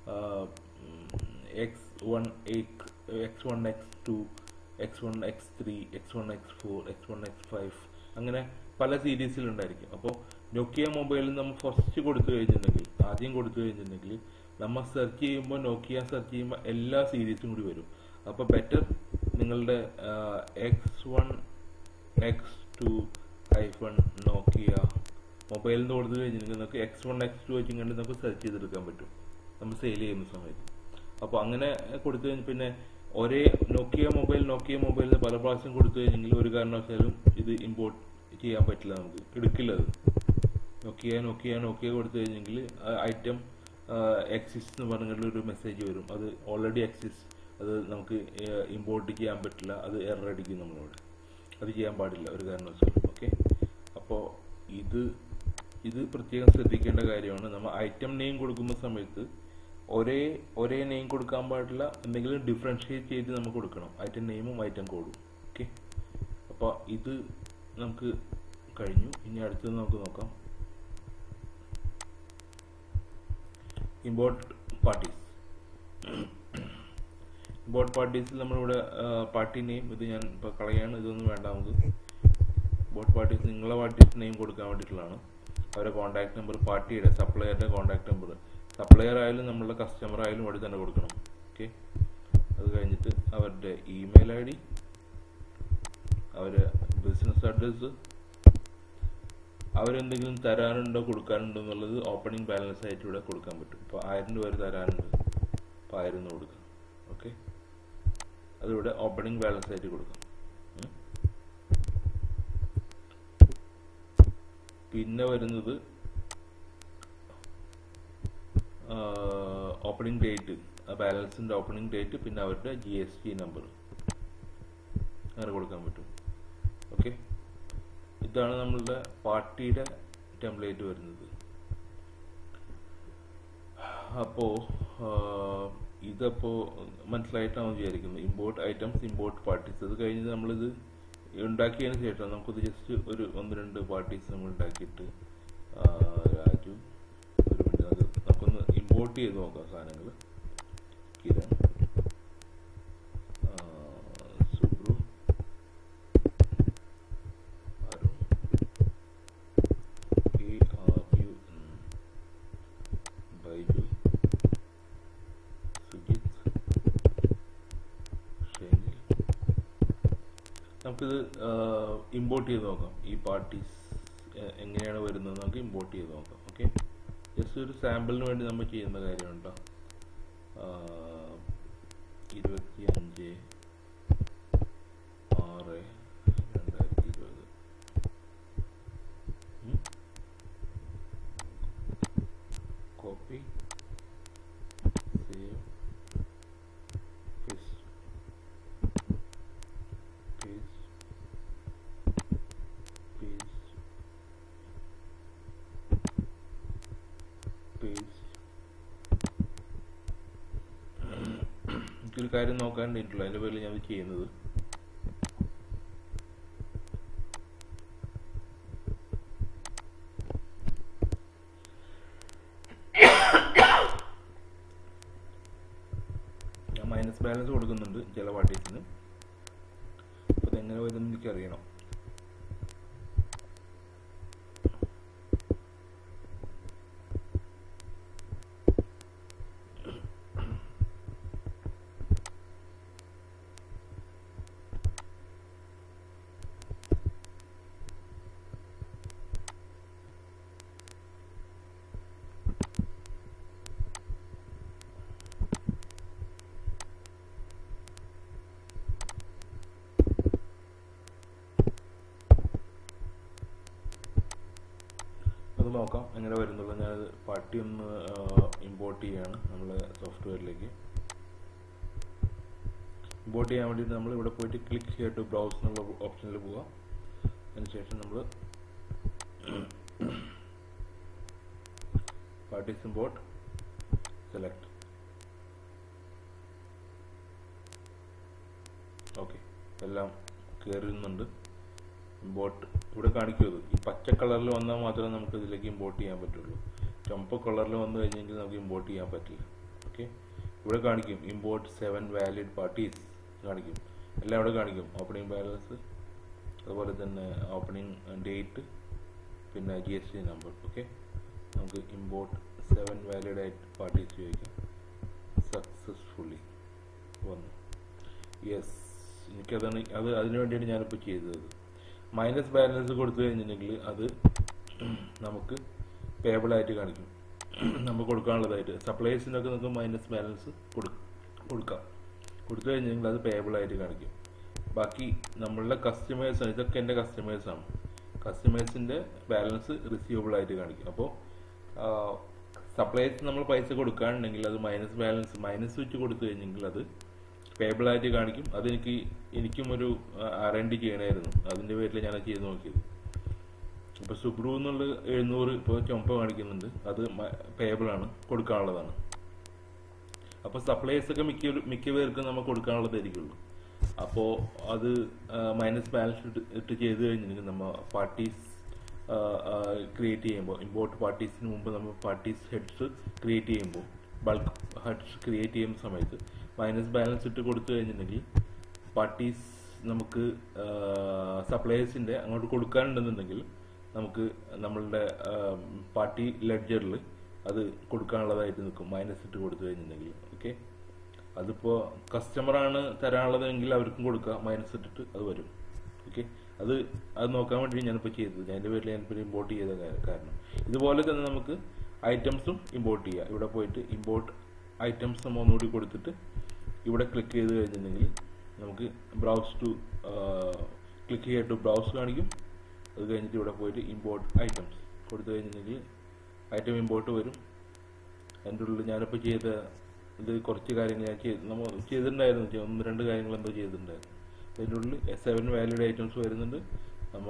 Speaker 1: X one eight X one X two X one X three X one X four X one X five അങ്ങനെ പല സീരീസിലുണ്ടായിരിക്കും അപ്പോൾ നോക്കിയ മൊബൈലിൽ നമ്മൾ ഫസ്റ്റ് കൊടുത്തു കഴിഞ്ഞിട്ടുണ്ടെങ്കിൽ ആദ്യം കൊടുത്തു കഴിഞ്ഞിട്ടുണ്ടെങ്കിൽ നമ്മൾ സെർച്ച് ചെയ്യുമ്പോൾ നോക്കിയ സെർച്ച് ചെയ്യുമ്പോൾ എല്ലാ സീരീസും കൂടി വരും അപ്പോൾ ബെറ്റർ നിങ്ങളുടെ X one X two iPhone Nokia മൊബൈലിൽ നിന്ന് കൊടുത്തു കഴിഞ്ഞിട്ടുണ്ടെങ്കിൽ നമുക്ക് എക്സ് വൺ എക്സ് ടു വെച്ചിങ്ങനെ നമുക്ക് സെർച്ച് ചെയ്തെടുക്കാൻ പറ്റും നമ്മൾ സെയിൽ ചെയ്യുന്ന സമയത്ത് അപ്പോൾ അങ്ങനെ കൊടുത്തു കഴിഞ്ഞ് പിന്നെ ഒരേ നോക്കിയ മൊബൈൽ നോക്കിയ മൊബൈലിൽ പല പ്രാവശ്യം കൊടുത്തു കഴിഞ്ഞെങ്കിൽ ഒരു കാരണവശാലും ഇത് ഇമ്പോർട്ട് ചെയ്യാൻ പറ്റില്ല നമുക്ക് എടുക്കില്ല അത് നോക്കിയ നോക്കിയ നോക്കിയ കൊടുത്തു കഴിഞ്ഞെങ്കിൽ ഐറ്റം എക്സിസ്റ്റ് എന്ന് പറഞ്ഞിട്ടുള്ള ഒരു മെസ്സേജ് വരും അത് ഓൾറെഡി എക്സിസ്റ്റ് അത് നമുക്ക് ഇമ്പോർട്ട് ചെയ്യാൻ പറ്റില്ല അത് എറർ അടിക്കും നമ്മളോട് അത് ചെയ്യാൻ പാടില്ല ഒരു കാരണവശാലും ഓക്കെ അപ്പോൾ ഇത് ഇത് പ്രത്യേകം ശ്രദ്ധിക്കേണ്ട കാര്യമാണ് നമ്മൾ ഐറ്റം നെയിം കൊടുക്കുന്ന സമയത്ത് ഒരേ ഒരേ നെയിം കൊടുക്കാൻ പാടില്ല എന്തെങ്കിലും ഡിഫറൻഷിയേറ്റ് ചെയ്ത് നമുക്ക് കൊടുക്കണം ഐറ്റം നെയിമും ഐറ്റം കോഡും ഓക്കെ അപ്പോൾ ഇത് നമുക്ക് കഴിഞ്ഞു ഇനി അടുത്തത് നമുക്ക് നോക്കാം ഇമ്പോർട്ട് പാർട്ടീസ് ഇമ്പോർട്ട് പാർട്ടീസിൽ നമ്മളിവിടെ പാർട്ടി നെയിം ഇത് ഞാൻ ഇപ്പോൾ കളയാണ് ഇതൊന്നും വേണ്ട നമുക്ക് ഇമ്പോർട്ട് പാർട്ടീസ് നിങ്ങളെ പാർട്ടീസ് നെയിം കൊടുക്കാൻ വേണ്ടിയിട്ടുള്ളതാണ് അവരുടെ കോൺടാക്ട് നമ്പർ പാർട്ടിയുടെ സപ്ലയറുടെ കോൺടാക്ട് നമ്പർ സപ്ലയർ ആയാലും നമ്മളുടെ കസ്റ്റമർ ആയാലും ഇവിടെ തന്നെ കൊടുക്കണം ഓക്കെ അത് കഴിഞ്ഞിട്ട് അവരുടെ ഇമെയിൽ ഐ ഡി അവരുടെ ബിസിനസ് അഡ്രസ്സ് അവരെന്തെങ്കിലും തരാനുണ്ടോ കൊടുക്കാനുണ്ടോ എന്നുള്ളത് ഓപ്പണിംഗ് ബാലൻസ് ആയിട്ട് ഇവിടെ കൊടുക്കാൻ പറ്റും ഇപ്പോൾ ആയിരം രൂപ വരെ തരാനുണ്ട് അപ്പോൾ ആയിരം എന്ന് കൊടുക്കാം ഓക്കെ അതിവിടെ ഓപ്പണിംഗ് ബാലൻസ് ആയിട്ട് കൊടുക്കാം ഉം. പിന്നെ വരുന്നത് ഓപ്പണിംഗ് ഡേറ്റ് ആ ബാലൻസിന്റെ ഓപ്പണിംഗ് ഡേറ്റ് പിന്നെ അവരുടെ ജി എസ് ടി നമ്പർ അങ്ങനെ കൊടുക്കാൻ പറ്റും ഓക്കെ ഇതാണ് നമ്മളുടെ പാർട്ടിയുടെ ടെംപ്ലേറ്റ് വരുന്നത് അപ്പോ ഇതപ്പോ മനസ്സിലായിട്ടാണ് വിചാരിക്കുന്നു ഇമ്പോർട്ട് ഐറ്റംസ് ഇമ്പോർട്ട് പാർട്ടീസ് അത് കഴിഞ്ഞ് നമ്മളിത് ഉണ്ടാക്കിയതിന് ശേഷം നമുക്കിത് ജസ്റ്റ് ഒരു ഒന്ന് രണ്ട് പാർട്ടീസ് നമ്മൾ ഉണ്ടാക്കിയിട്ട് ആ, രാജു ഒരു മിനിറ്റ് അത് നമുക്കൊന്ന് ഇമ്പോർട്ട് ചെയ്ത് നോക്കാം സാധനങ്ങൾ കിരൺ ആ, Subru Arun K R U N Baiju Sujith Shenil നമുക്കിത് ഇമ്പോർട്ട് ചെയ്ത് നോക്കാം ഈ പാർട്ടീസ് എങ്ങനെയാണ് വരുന്നത് നമുക്ക് ഇമ്പോർട്ട് ചെയ്ത് നോക്കാം ഓക്കെ ജസ്റ്റ് ഒരു സാമ്പിളിന് വേണ്ടി നമ്മൾ ചെയ്യുന്ന കാര്യമുണ്ടോ ഇരുപത്തി അഞ്ച് ആറ് രണ്ടായിരത്തി ഇരുപത് copy save paste paste paste paste എനിക്കൊരു കാര്യം നോക്കാണ്ടിട്ടുള്ളൂ അതിന്റെ പേരിൽ ഞാൻ ഇത് ചെയ്യുന്നത് ഞാൻ മൈനസ് ബാലൻസ് കൊടുക്കുന്നുണ്ട് ചില പാർട്ടീസിന് അപ്പോൾ അതെങ്ങനെ വരുമെന്ന് എനിക്കറിയണം അത് നോക്കാം എങ്ങനെ വരുന്നുള്ളൂ ഞാനത് പാർട്ടി ഒന്ന് ഇമ്പോർട്ട് ചെയ്യാണ് നമ്മളെ സോഫ്റ്റ്വെയറിലേക്ക് ഇമ്പോർട്ട് ചെയ്യാൻ വേണ്ടിയിട്ട് നമ്മൾ ഇവിടെ പോയിട്ട് ക്ലിക്ക് ചെയ്തിട്ട് ബ്രൗസ് എന്നുള്ള ഓപ്ഷനിൽ പോവാം അതിനുശേഷം നമ്മൾ പാർട്ടീസ് ഇമ്പോർട്ട് സെലക്ട് ഓക്കെ എല്ലാം കയറുന്നുണ്ട് ഇമ്പോർട്ട് ഇവിടെ കാണിക്കും ഇത് ഈ പച്ച കളറിൽ വന്നാൽ മാത്രമേ നമുക്ക് ഇതിലേക്ക് ഇമ്പോർട്ട് ചെയ്യാൻ പറ്റുള്ളൂ ചുമപ്പ് കളറിൽ വന്നു കഴിഞ്ഞെങ്കിൽ നമുക്ക് ഇമ്പോർട്ട് ചെയ്യാൻ പറ്റില്ല ഓക്കെ ഇവിടെ കാണിക്കും ഇമ്പോർട്ട് സെവൻ വാലിഡ് പാർട്ടീസ് കാണിക്കും എല്ലാം ഇവിടെ കാണിക്കും ഓപ്പണിംഗ് ബാലൻസ് അതുപോലെ തന്നെ ഓപ്പണിംഗ് ഡേറ്റ് പിന്നെ G S T number okay നമുക്ക് ഇമ്പോർട്ട് സെവൻ വാലിഡ് ആയിട്ട് പാർട്ടീസ് ചോദിക്കാം സക്സസ്ഫുള്ളി വന്നു യെസ് എനിക്കതാണ് അത് അതിനു വേണ്ടിയാണ് ഞാനിപ്പോൾ ചെയ്തത് മൈനസ് ബാലൻസ് കൊടുത്തു കഴിഞ്ഞിട്ടുണ്ടെങ്കിൽ അത് നമുക്ക് പേബിൾ ആയിട്ട് കാണിക്കും നമുക്ക് കൊടുക്കാനുള്ളതായിട്ട് സപ്ലൈസിനൊക്കെ നമുക്ക് മൈനസ് ബാലൻസ് കൊടുക്കാം കൊടുത്തു കഴിഞ്ഞെങ്കിൽ അത് പേബിൾ ആയിട്ട് കാണിക്കും ബാക്കി നമ്മളുടെ കസ്റ്റമേഴ്സ് ഇതൊക്കെ എൻ്റെ കസ്റ്റമേഴ്സാണ് കസ്റ്റമേഴ്സിൻ്റെ ബാലൻസ് റിസീവബിൾ ആയിട്ട് കാണിക്കും അപ്പോൾ സപ്ലൈസ് നമ്മൾ പൈസ കൊടുക്കുകയാണെങ്കിൽ അത് മൈനസ് ബാലൻസ് മൈനസ് വെച്ച് കൊടുത്തു കഴിഞ്ഞെങ്കിൽ അത് പേബിൾ ആയിട്ട് കാണിക്കും അതെനിക്ക് എനിക്കും ഒരു ആർ എൻ ഡി ചെയ്യണമായിരുന്നു അതിൻ്റെ പേരിൽ ഞാൻ ചെയ്ത് നോക്കിയത് ഇപ്പോൾ സുബ്രു എന്നുള്ള എഴുന്നൂറ് ഇപ്പോൾ ചുമപ്പ കാണിക്കുന്നുണ്ട് അത് പേബിൾ ആണ് കൊടുക്കാനുള്ളതാണ് അപ്പോൾ സപ്ലൈസ് ഒക്കെ മിക്ക മിക്ക പേർക്കും നമുക്ക് കൊടുക്കാനുള്ളതായിരിക്കുള്ളൂ അപ്പോൾ അത് മൈനസ് ബാലൻസ് ഇട്ട് ഇട്ട് ചെയ്ത് കഴിഞ്ഞിട്ടുണ്ടെങ്കിൽ നമ്മൾ പാർട്ടീസ് ക്രിയേറ്റ് ചെയ്യുമ്പോൾ ഇമ്പോർട്ട് പാർട്ടീസിന് മുമ്പ് നമ്മൾ പാർട്ടീസ് ഹെഡ്സ് ക്രിയേറ്റ് ചെയ്യുമ്പോൾ ബൾക്ക് ഹെഡ്സ് ക്രിയേറ്റ് ചെയ്യുന്ന സമയത്ത് മൈനസ് ബാലൻസ് ഇട്ട് കൊടുത്തു കഴിഞ്ഞിട്ടുണ്ടെങ്കിൽ പാർട്ടീസ് നമുക്ക് സപ്ലൈസിൻ്റെ അങ്ങോട്ട് കൊടുക്കാനുണ്ടെന്നുണ്ടെങ്കിൽ നമുക്ക് നമ്മളുടെ പാർട്ടി ലെഡ്ജറിൽ അത് കൊടുക്കാനുള്ളതായിട്ട് നിൽക്കും മൈനസ് ഇട്ട് കൊടുത്തു കഴിഞ്ഞിട്ടുണ്ടെങ്കിൽ ഓക്കെ അതിപ്പോൾ കസ്റ്റമറാണ് തരാനുള്ളതെങ്കിൽ അവർക്കും കൊടുക്കുക മൈനസ് ഇട്ടിട്ട് അത് വരും ഓക്കെ അത് അത് നോക്കാൻ വേണ്ടി ഞാനിപ്പോൾ ചെയ്തത് ഞാൻ എൻ്റെ പേരിൽ ഞാനിപ്പോൾ ഇമ്പോർട്ട് ചെയ്ത കാരണം ഇതുപോലെ തന്നെ നമുക്ക് ഐറ്റംസും ഇമ്പോർട്ട് ചെയ്യുക ഇവിടെ പോയിട്ട് ഇമ്പോർട്ട് ഐറ്റംസ് നമ്മൾ ഒന്നുകൂടി കൊടുത്തിട്ട് ഇവിടെ ക്ലിക്ക് ചെയ്ത് കഴിഞ്ഞിട്ടുണ്ടെങ്കിൽ നമുക്ക് ബ്രൗസ് ടു ക്ലിക്ക് ചെയ്യുക ടു ബ്രൗസ് കാണിക്കും അത് കഴിഞ്ഞിട്ട് ഇവിടെ പോയിട്ട് ഇമ്പോർട്ട് ഐറ്റംസ് കൊടുത്തു കഴിഞ്ഞിട്ടുണ്ടെങ്കിൽ ഐറ്റം ഇമ്പോർട്ട് വരും എൻ്റെ ഉള്ളിൽ ഞാനിപ്പോൾ ചെയ്ത ഇത് കുറച്ച് കാര്യങ്ങൾ ഞാൻ ചെയ്ത് നമ്മൾ ചെയ്തിട്ടുണ്ടായിരുന്നു ഒന്ന് രണ്ട് കാര്യങ്ങൾ എന്തോ ചെയ്തിട്ടുണ്ടായിരുന്നു അതിൻ്റെ ഉള്ളിൽ സെവൻ വാലിഡ് ഐറ്റംസ് വരുന്നുണ്ട് നമ്മ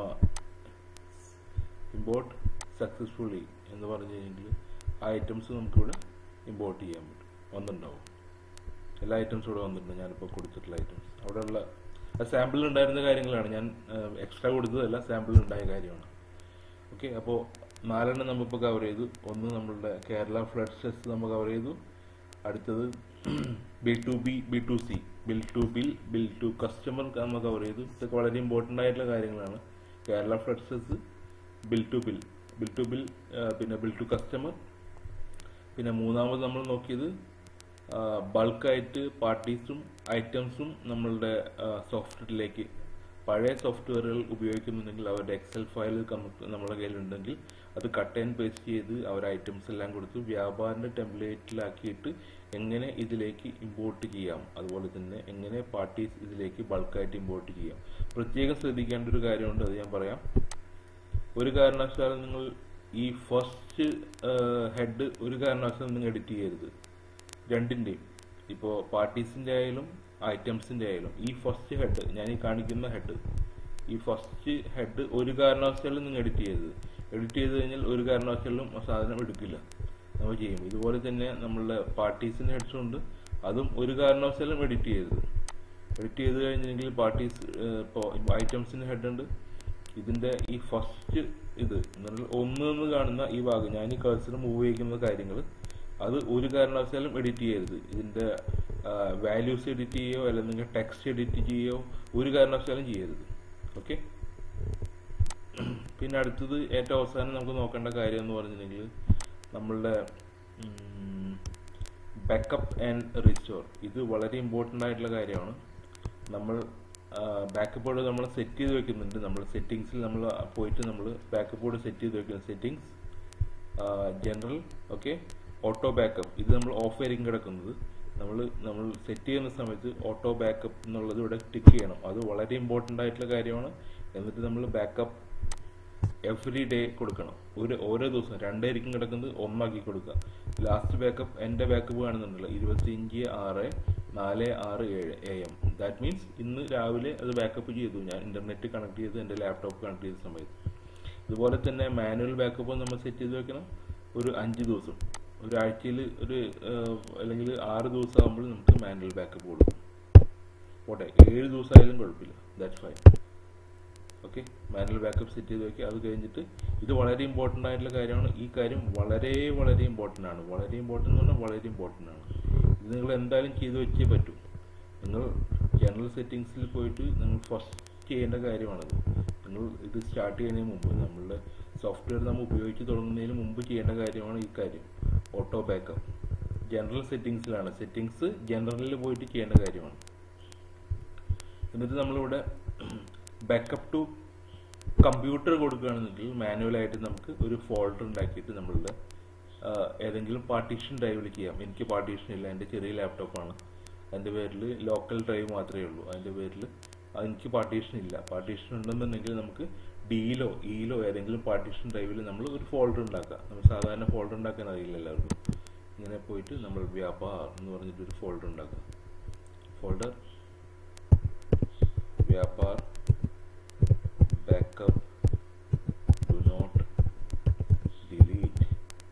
Speaker 1: ഇമ്പോർട്ട് സക്സസ്ഫുള്ളി എന്ന് പറഞ്ഞു കഴിഞ്ഞെങ്കിൽ ആ ഐറ്റംസ് നമുക്കിവിടെ ഇമ്പോർട്ട് ചെയ്യാൻ പറ്റും വന്നിട്ടുണ്ടാവും എല്ലാ ഐറ്റംസും ഇവിടെ വന്നിട്ടുണ്ട് ഞാനിപ്പോൾ കൊടുത്തിട്ടുള്ള ഐറ്റംസ് അവിടെയുള്ള സാമ്പിളിൽ ഉണ്ടായിരുന്ന കാര്യങ്ങളാണ് ഞാൻ എക്സ്ട്രാ കൊടുത്തതല്ല സാമ്പിളിൽ ഉണ്ടായ കാര്യമാണ് ഓക്കെ അപ്പോൾ നാലെണ്ണം നമ്മളിപ്പോൾ കവർ ചെയ്തു ഒന്ന് നമ്മളുടെ കേരള ഫ്ലഡ് സെസ് നമ്മൾ കവർ ചെയ്തു അടുത്തത് B to B B to C bill to bill bill to customer നമ്മൾ കവർ ചെയ്തു ഇതൊക്കെ വളരെ ഇമ്പോർട്ടൻ്റ് ആയിട്ടുള്ള കാര്യങ്ങളാണ് Kerala flood cess bill to bill bill to bill പിന്നെ ബിൽ ടു കസ്റ്റമർ പിന്നെ മൂന്നാമത് നമ്മൾ നോക്കിയത് ബൾക്കായിട്ട് പാർട്ടീസും ഐറ്റംസും നമ്മളുടെ സോഫ്റ്റ്വെയറിലേക്ക് പഴയ സോഫ്റ്റ്വെയറുകൾ ഉപയോഗിക്കുന്നുണ്ടെങ്കിൽ അവരുടെ എക്സൽ ഫയൽ നമ്മുടെ കയ്യിലുണ്ടെങ്കിൽ അത് കട്ട് ആൻഡ് പേസ്റ്റ് ചെയ്ത് അവർ ഐറ്റംസ് എല്ലാം കൊടുത്ത് വ്യാപാരിൻ്റെ ടെംപ്ലേറ്റിലാക്കിയിട്ട് എങ്ങനെ ഇതിലേക്ക് ഇമ്പോർട്ട് ചെയ്യാം അതുപോലെ തന്നെ എങ്ങനെ പാർട്ടീസ് ഇതിലേക്ക് ബൾക്കായിട്ട് ഇമ്പോർട്ട് ചെയ്യാം പ്രത്യേകം ശ്രദ്ധിക്കേണ്ട ഒരു കാര്യമുണ്ട് അത് ഞാൻ പറയാം ഒരു കാരണവശാലും നിങ്ങൾ ഈ ഫസ്റ്റ് ഹെഡ് ഒരു കാരണവശാലും നിങ്ങൾ എഡിറ്റ് ചെയ്യരുത് രണ്ടിൻ്റെയും ഇപ്പോൾ പാർട്ടീസിൻ്റെ ആയാലും ഐറ്റംസിൻ്റെ ആയാലും ഈ ഫസ്റ്റ് ഹെഡ് ഞാൻ ഈ കാണിക്കുന്ന ഹെഡ് ഈ ഫസ്റ്റ് ഹെഡ് ഒരു കാരണവശാലും നിങ്ങൾ എഡിറ്റ് ചെയ്യരുത് എഡിറ്റ് ചെയ്ത് കഴിഞ്ഞാൽ ഒരു കാരണവശാലും ആ സാധനം എടുക്കില്ല നമ്മൾ ചെയ്യും ഇതുപോലെ തന്നെ നമ്മളുടെ പാർട്ടീസിൻ്റെ ഹെഡ്സും ഉണ്ട് അതും ഒരു കാരണവശാലും എഡിറ്റ് ചെയ്യരുത് എഡിറ്റ് ചെയ്ത് കഴിഞ്ഞെങ്കിൽ പാർട്ടീസ് ഇപ്പോൾ ഐറ്റംസിൻ്റെ ഹെഡ് ഉണ്ട് ഇതിൻ്റെ ഈ ഫസ്റ്റ് ഇത് ഒന്ന് എന്ന് കാണുന്ന ഈ ഭാഗം ഞാൻ ഈ കഴ്സർ മൂവ് ചെയ്യുന്ന കാര്യങ്ങൾ അത് ഒരു കാരണവശാലും എഡിറ്റ് ചെയ്യരുത് ഇതിൻ്റെ വാല്യൂസ് എഡിറ്റ് ചെയ്യോ അല്ലെങ്കിൽ ടെക്സ്റ്റ് എഡിറ്റ് ചെയ്യോ ഒരു കാരണവശാലും ചെയ്യരുത് ഓക്കെ പിന്നെ അടുത്തത് ഏറ്റവും അവസാനം നമുക്ക് നോക്കേണ്ട കാര്യം എന്ന് പറഞ്ഞിട്ടുണ്ടെങ്കിൽ നമ്മളുടെ ബാക്കപ്പ് ആൻഡ് റിസ്റ്റോർ ഇത് വളരെ ഇമ്പോർട്ടൻ്റ് ആയിട്ടുള്ള കാര്യമാണ് നമ്മൾ ബാക്കപ്പ് ബോർഡ് നമ്മൾ സെറ്റ് ചെയ്ത് വെക്കുന്നുണ്ട് നമ്മൾ സെറ്റിങ്സിൽ നമ്മൾ പോയിട്ട് നമ്മൾ ബാക്കപ്പ് ബോർഡ് സെറ്റ് ചെയ്ത് വെക്കുന്ന settings general okay auto backup ഇത് നമ്മൾ ഓഫ് ആയിരിക്കും കിടക്കുന്നത് നമ്മൾ നമ്മൾ സെറ്റ് ചെയ്യുന്ന സമയത്ത് ഓട്ടോ ബാക്കപ്പ് എന്നുള്ളത് ഇവിടെ ടിക്ക് ചെയ്യണം അത് വളരെ ഇമ്പോർട്ടൻ്റ് ആയിട്ടുള്ള കാര്യമാണ് എന്നിട്ട് നമ്മൾ ബാക്കപ്പ് എവറി ഡേ കൊടുക്കണം ഒരു ഓരോ ദിവസം രണ്ടായിരിക്കും കിടക്കുന്നത് ഒന്നാക്കി കൊടുക്കുക ലാസ്റ്റ് ബാക്കപ്പ് എൻ്റെ ബാക്കപ്പ് കാണുന്നുണ്ടല്ലോ ഇരുപത്തിയഞ്ച് ആറ് നാല് ആറ് ഏഴ് എ എം ദാറ്റ് മീൻസ് ഇന്ന് രാവിലെ അത് ബാക്കപ്പ് ചെയ്തു ഞാൻ ഇൻ്റർനെറ്റ് കണക്ട് ചെയ്ത് എൻ്റെ ലാപ്ടോപ്പ് കണക്ട് ചെയ്ത സമയത്ത് ഇതുപോലെ തന്നെ മാനുവൽ ബാക്കപ്പ് നമ്മൾ സെറ്റ് ചെയ്ത് വെക്കണം ഒരു അഞ്ച് ദിവസം ഒരാഴ്ചയിൽ ഒരു ഏഹ്, അല്ലെങ്കിൽ ആറ് ദിവസം ആകുമ്പോൾ നമുക്ക് മാനുവൽ ബാക്കപ്പ് കൊടുക്കും പോട്ടെ ഏഴ് ദിവസമായാലും കുഴപ്പമില്ല that's fine okay manual backup set ചെയ്ത് വെക്കുക അത് കഴിഞ്ഞിട്ട് ഇത് വളരെ ഇമ്പോർട്ടൻ്റ് ആയിട്ടുള്ള കാര്യമാണ് ഈ കാര്യം വളരെ വളരെ ഇമ്പോർട്ടൻ്റ് ആണ് വളരെ ഇമ്പോർട്ടൻ്റ് എന്ന് പറഞ്ഞാൽ വളരെ ഇമ്പോർട്ടൻ്റ് ആണ് ഇത് നിങ്ങൾ എന്തായാലും ചെയ്ത് വെച്ചേ പറ്റൂ നിങ്ങൾ ജനറൽ സെറ്റിങ്സിൽ പോയിട്ട് നിങ്ങൾ ഫസ്റ്റ് ചെയ്യേണ്ട കാര്യമാണത് നിങ്ങൾ ഇത് സ്റ്റാർട്ട് ചെയ്യുന്നതിന് മുമ്പ് നമ്മളുടെ സോഫ്റ്റ്വെയർ നമ്മൾ ഉപയോഗിച്ച് തുടങ്ങുന്നതിന് മുമ്പ് ചെയ്യേണ്ട കാര്യമാണ് ഈ കാര്യം ഓട്ടോ ബാക്കപ്പ് ജനറൽ സെറ്റിങ്സിലാണ് സെറ്റിങ്സ് ജനറലിൽ പോയിട്ട് ചെയ്യേണ്ട കാര്യമാണ് എന്നിട്ട് നമ്മളിവിടെ ബാക്കപ്പ് ടു കമ്പ്യൂട്ടർ കൊടുക്കുകയാണെന്നുണ്ടെങ്കിൽ മാനുവലായിട്ട് നമുക്ക് ഒരു ഫോൾഡർ ഉണ്ടാക്കിയിട്ട് നമ്മളുടെ ആ, ഏതെങ്കിലും പാർട്ടീഷൻ ഡ്രൈവിൽ ചെയ്യാം എനിക്ക് പാർട്ടീഷൻ ഇല്ല എൻ്റെ ചെറിയ ലാപ്ടോപ്പാണ് അതിൻ്റെ പേരിൽ ലോക്കൽ ഡ്രൈവ് മാത്രമേ ഉള്ളൂ അതിൻ്റെ പേരിൽ എനിക്ക് പാർട്ടീഷൻ ഇല്ല പാർട്ടീഷൻ ഉണ്ടെന്നുണ്ടെങ്കിൽ നമുക്ക് ഡിയിലോ ഇയിലോ ഏതെങ്കിലും പാർട്ടീഷൻ ഡ്രൈവിൽ നമ്മൾ ഒരു ഫോൾഡർ ഉണ്ടാക്കുക നമ്മൾ സാധാരണ ഫോൾഡർ ഉണ്ടാക്കാൻ അറിയില്ല എല്ലാവർക്കും ഇങ്ങനെ പോയിട്ട് നമ്മൾ വ്യാപാർ എന്ന് പറഞ്ഞിട്ട് ഒരു ഫോൾഡർ ഉണ്ടാക്കുക folder Vyapar backup do not delete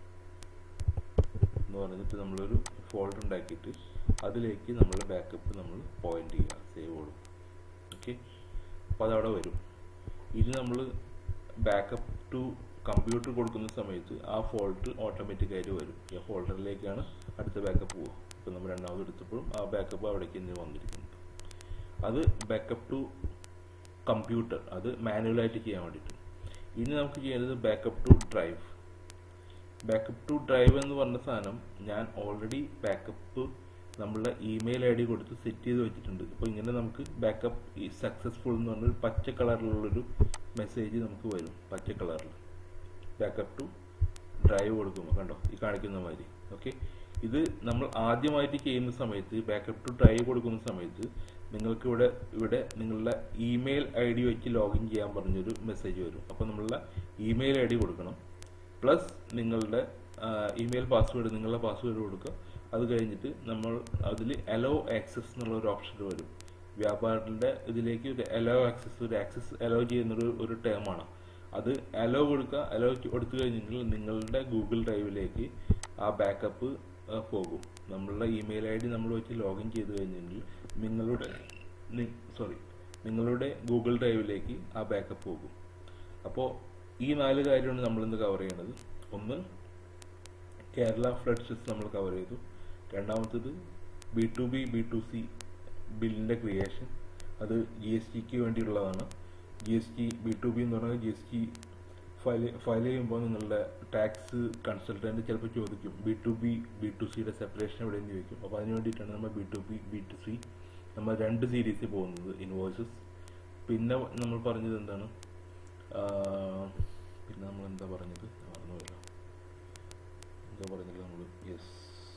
Speaker 1: എന്ന് പറഞ്ഞിട്ട് നമ്മളൊരു ഫോൾഡർ ഉണ്ടാക്കിയിട്ട് അതിലേക്ക് നമ്മൾ ബാക്കപ്പ് നമ്മൾ പോയിന്റ് ചെയ്യുക സേവ് കൊടുക്കും ഓക്കെ അപ്പോൾ അതവിടെ വരും ഇനി നമ്മൾ ബാക്കപ്പ് ടു കമ്പ്യൂട്ടർ കൊടുക്കുന്ന സമയത്ത് ആ ഫോൾഡർ ഓട്ടോമാറ്റിക്കായിട്ട് വരും ഈ ഫോൾഡറിലേക്കാണ് അടുത്ത ബാക്കപ്പ് പോകുക ഇപ്പോൾ നമ്മൾ രണ്ടാമത് എടുത്തപ്പോഴും ആ ബാക്കപ്പ് അവിടേക്ക് തന്നെ വന്നിരിക്കുന്നത് അത് ബാക്കപ്പ് ടു കമ്പ്യൂട്ടർ അത് മാനുവലായിട്ട് ചെയ്യാൻ വേണ്ടിയിട്ട് ഇനി നമുക്ക് ചെയ്യേണ്ടത് backup to drive backup to drive എന്ന് പറഞ്ഞ സാധനം ഞാൻ ഓൾറെഡി ബാക്കപ്പ് നമ്മളുടെ ഇമെയിൽ ഐ ഡി കൊടുത്ത് സെറ്റ് ചെയ്ത് വെച്ചിട്ടുണ്ട് അപ്പോൾ ഇങ്ങനെ നമുക്ക് ബാക്കപ്പ് ഈ സക്സസ്ഫുൾ എന്ന് പറഞ്ഞൊരു പച്ച കളറിലുള്ളൊരു മെസ്സേജ് നമുക്ക് വരും പച്ച കളറിൽ ബാക്കപ്പ് ടു ഡ്രൈവ് കൊടുക്കുമ്പോൾ കണ്ടോ ഈ കാണിക്കുന്ന മാതിരി ഓക്കെ ഇത് നമ്മൾ ആദ്യമായിട്ട് ചെയ്യുന്ന സമയത്ത് ബാക്കപ്പ് ടു ഡ്രൈവ് കൊടുക്കുന്ന സമയത്ത് നിങ്ങൾക്ക് ഇവിടെ ഇവിടെ നിങ്ങളുടെ ഇമെയിൽ ഐ ഡി വെച്ച് ലോഗിൻ ചെയ്യാൻ പറഞ്ഞൊരു മെസ്സേജ് വരും അപ്പോൾ നമ്മളുടെ ഇമെയിൽ ഐ ഡി കൊടുക്കണം പ്ലസ് നിങ്ങളുടെ ഇമെയിൽ പാസ്വേഡ് നിങ്ങളുടെ പാസ്വേഡ് കൊടുക്കുക അത് കഴിഞ്ഞിട്ട് നമ്മൾ അതിൽ അലോ ആക്സസ് എന്നുള്ള ഒരു ഓപ്ഷൻ വരും വ്യാപാരത്തിൻ്റെ ഇതിലേക്ക് ഒരു അലോ ആക്സസ് ഒരു ആക്സസ് അലോ ചെയ്യുന്നൊരു ഒരു ടേമാണ് അത് അലോ കൊടുക്കുക അലോ കൊടുത്തു കഴിഞ്ഞെങ്കിൽ നിങ്ങളുടെ ഗൂഗിൾ ഡ്രൈവിലേക്ക് ആ ബാക്കപ്പ് പോകും നമ്മളുടെ ഇമെയിൽ ഐ ഡി നമ്മൾ വെച്ച് ലോഗിൻ ചെയ്ത് കഴിഞ്ഞെങ്കിൽ നിങ്ങളുടെ സോറി നിങ്ങളുടെ ഗൂഗിൾ ഡ്രൈവിലേക്ക് ആ ബാക്കപ്പ് പോകും അപ്പോൾ ഈ നാല് കാര്യമാണ് നമ്മളിന്ന് കവർ ചെയ്യുന്നത് ഒന്ന് കേരള ഫ്ലഡ് സിസ്റ്റം നമ്മൾ കവർ ചെയ്തു രണ്ടാമത്തത് B to B B to C ബില്ലിൻ്റെ ക്രിയേഷൻ അത് ജി എസ് ടിക്ക് വേണ്ടിയുള്ളതാണ് G S T B to B എന്ന് പറഞ്ഞാൽ G S T file file ചെയ്യുമ്പോൾ നിങ്ങളുടെ ടാക്സ് കൺസൾട്ടൻറ്റ് ചിലപ്പോൾ ചോദിക്കും B to B B to സിയുടെ സെപ്പറേഷൻ എവിടെയെന്ന് ചോദിക്കും അപ്പോൾ അതിന് വേണ്ടിയിട്ടാണ് നമ്മൾ B to B B to C നമ്മൾ രണ്ട് സീരീസിൽ പോകുന്നത് ഇൻവോയ്സസ് പിന്നെ നമ്മൾ പറഞ്ഞത് എന്താണ് ആ, പിന്നെ നമ്മൾ എന്താ പറഞ്ഞത് മറന്നുപോയല്ലോ എന്താ പറഞ്ഞത് നമ്മൾ യെസ്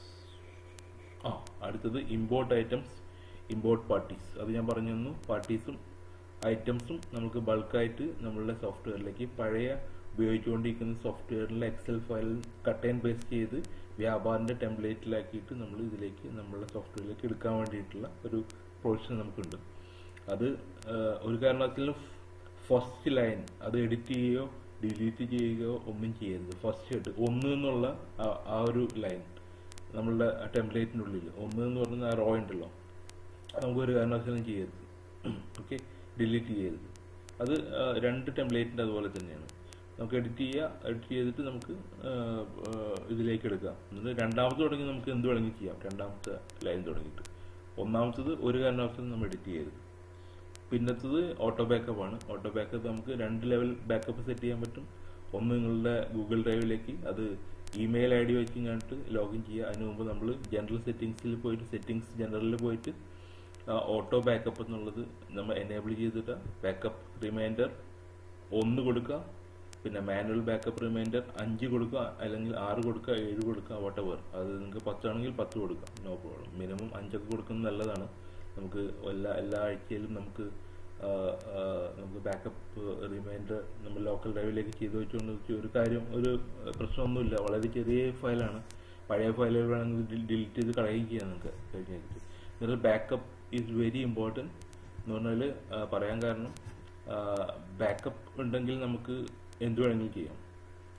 Speaker 1: ആ അടുത്തത് ഇമ്പോർട്ട് ഐറ്റംസ് ഇമ്പോർട്ട് പാർട്ടീസ് അത് ഞാൻ പറഞ്ഞു തന്നു പാർട്ടീസും ഐറ്റംസും നമുക്ക് ബൾക്കായിട്ട് നമ്മളുടെ സോഫ്റ്റ്വെയറിലേക്ക് പഴയ ഉപയോഗിച്ചുകൊണ്ടിരിക്കുന്ന സോഫ്റ്റ്വെയറിലെ Excel file cut and paste ചെയ്ത് വ്യാപാരിൻ്റെ ടെംപ്ലേറ്റിലാക്കിയിട്ട് നമ്മൾ ഇതിലേക്ക് നമ്മളുടെ സോഫ്റ്റ്വെയറിലേക്ക് എടുക്കാൻ വേണ്ടിയിട്ടുള്ള ഒരു പ്രൊവിഷൻ നമുക്കുണ്ട് അത് ആ, ഒരു കാരണവശാലും ഫസ്റ്റ് ലൈൻ അത് എഡിറ്റ് ചെയ്യുകയോ ഡിലീറ്റ് ചെയ്യുകയോ ഒന്നും ചെയ്യരുത് ഫസ്റ്റ് ആയിട്ട് ഒന്ന് എന്നുള്ള ആ- ആ ഒരു ലൈൻ നമ്മളുടെ ടെംപ്ലേറ്റിൻ്റെ ഉള്ളിൽ ഒന്ന് എന്ന് പറയുന്ന ആ റോ ഉണ്ടല്ലോ അത് നമുക്ക് ഒരു കാരണവശാലും ചെയ്യരുത് ഓക്കെ ഡിലീറ്റ് ചെയ്യരുത് അത് ആ, രണ്ട് ടെംപ്ലേറ്റിൻ്റെ അതുപോലെ തന്നെയാണ് നമുക്ക് എഡിറ്റ് ചെയ്യുക എഡിറ്റ് ചെയ്തിട്ട് നമുക്ക് ആ, ആ, ഇതിലേക്ക് എടുക്കാം എന്നിട്ട് രണ്ടാമത്തെ തുടങ്ങി നമുക്ക് എന്ത് വേണമെങ്കിലും ചെയ്യാം രണ്ടാമത്തെ ലൈൻ തുടങ്ങിയിട്ട് ഒന്നാമത്തത് ഒരു കാരണവശാലും നമ്മൾ എഡിറ്റ് ചെയ്യരുത് പിന്നത്തത് ഓട്ടോ ബാക്കപ്പ് ആണ് ഓട്ടോ ബാക്കപ്പ് നമുക്ക് രണ്ട് ലെവൽ ബാക്കപ്പ് സെറ്റ് ചെയ്യാൻ പറ്റും ഒന്ന് നിങ്ങളുടെ ഗൂഗിൾ ഡ്രൈവിലേക്ക് അത് ഇമെയിൽ ഐ ഡി വെച്ച് കണ്ടിട്ട് ലോഗിൻ ചെയ്യുക അതിന് മുമ്പ് നമ്മൾ ജനറൽ സെറ്റിങ്സിൽ പോയിട്ട് സെറ്റിങ്സ് ജനറലിൽ പോയിട്ട് ഓട്ടോ ബാക്കപ്പ് എന്നുള്ളത് നമ്മൾ എനേബിൾ ചെയ്തിട്ട് ബാക്കപ്പ് റിമൈൻഡർ ഒന്ന് കൊടുക്കുക പിന്നെ മാനുവൽ ബാക്കപ്പ് റിമൈൻഡർ അഞ്ച് കൊടുക്കുക അല്ലെങ്കിൽ ആറ് കൊടുക്കുക ഏഴ് കൊടുക്കുക വട്ടവർ അത് നിങ്ങൾക്ക് പത്താണെങ്കിൽ പത്ത് കൊടുക്കുക നോ പ്രോബ്ലം മിനിമം അഞ്ചൊക്കെ കൊടുക്കുന്നത് നല്ലതാണ് നമുക്ക് എല്ലാ എല്ലാ ആഴ്ചയിലും നമുക്ക് ആ, ആ, നമുക്ക് ബാക്കപ്പ് റിമൈൻഡർ നമ്മൾ ലോക്കൽ ഡ്രൈവിലേക്ക് ചെയ്തു വെച്ചുകൊണ്ട് ഒരു കാര്യം ഒരു പ്രശ്നമൊന്നുമില്ല വളരെ ചെറിയ ഫയലാണ് പഴയ ഫയലുകൾ വേണമെങ്കിൽ ഡിലീറ്റ് ചെയ്ത് കളയുകയും ചെയ്യാം നമുക്ക് കഴിഞ്ഞിട്ട് എന്നാൽ ബാക്കപ്പ് ഈസ് വെരി ഇമ്പോർട്ടൻറ്റ് എന്ന് പറഞ്ഞാൽ പറയാൻ കാരണം ബാക്കപ്പ് ഉണ്ടെങ്കിൽ നമുക്ക് എന്ത് വേണമെങ്കിലും ചെയ്യാം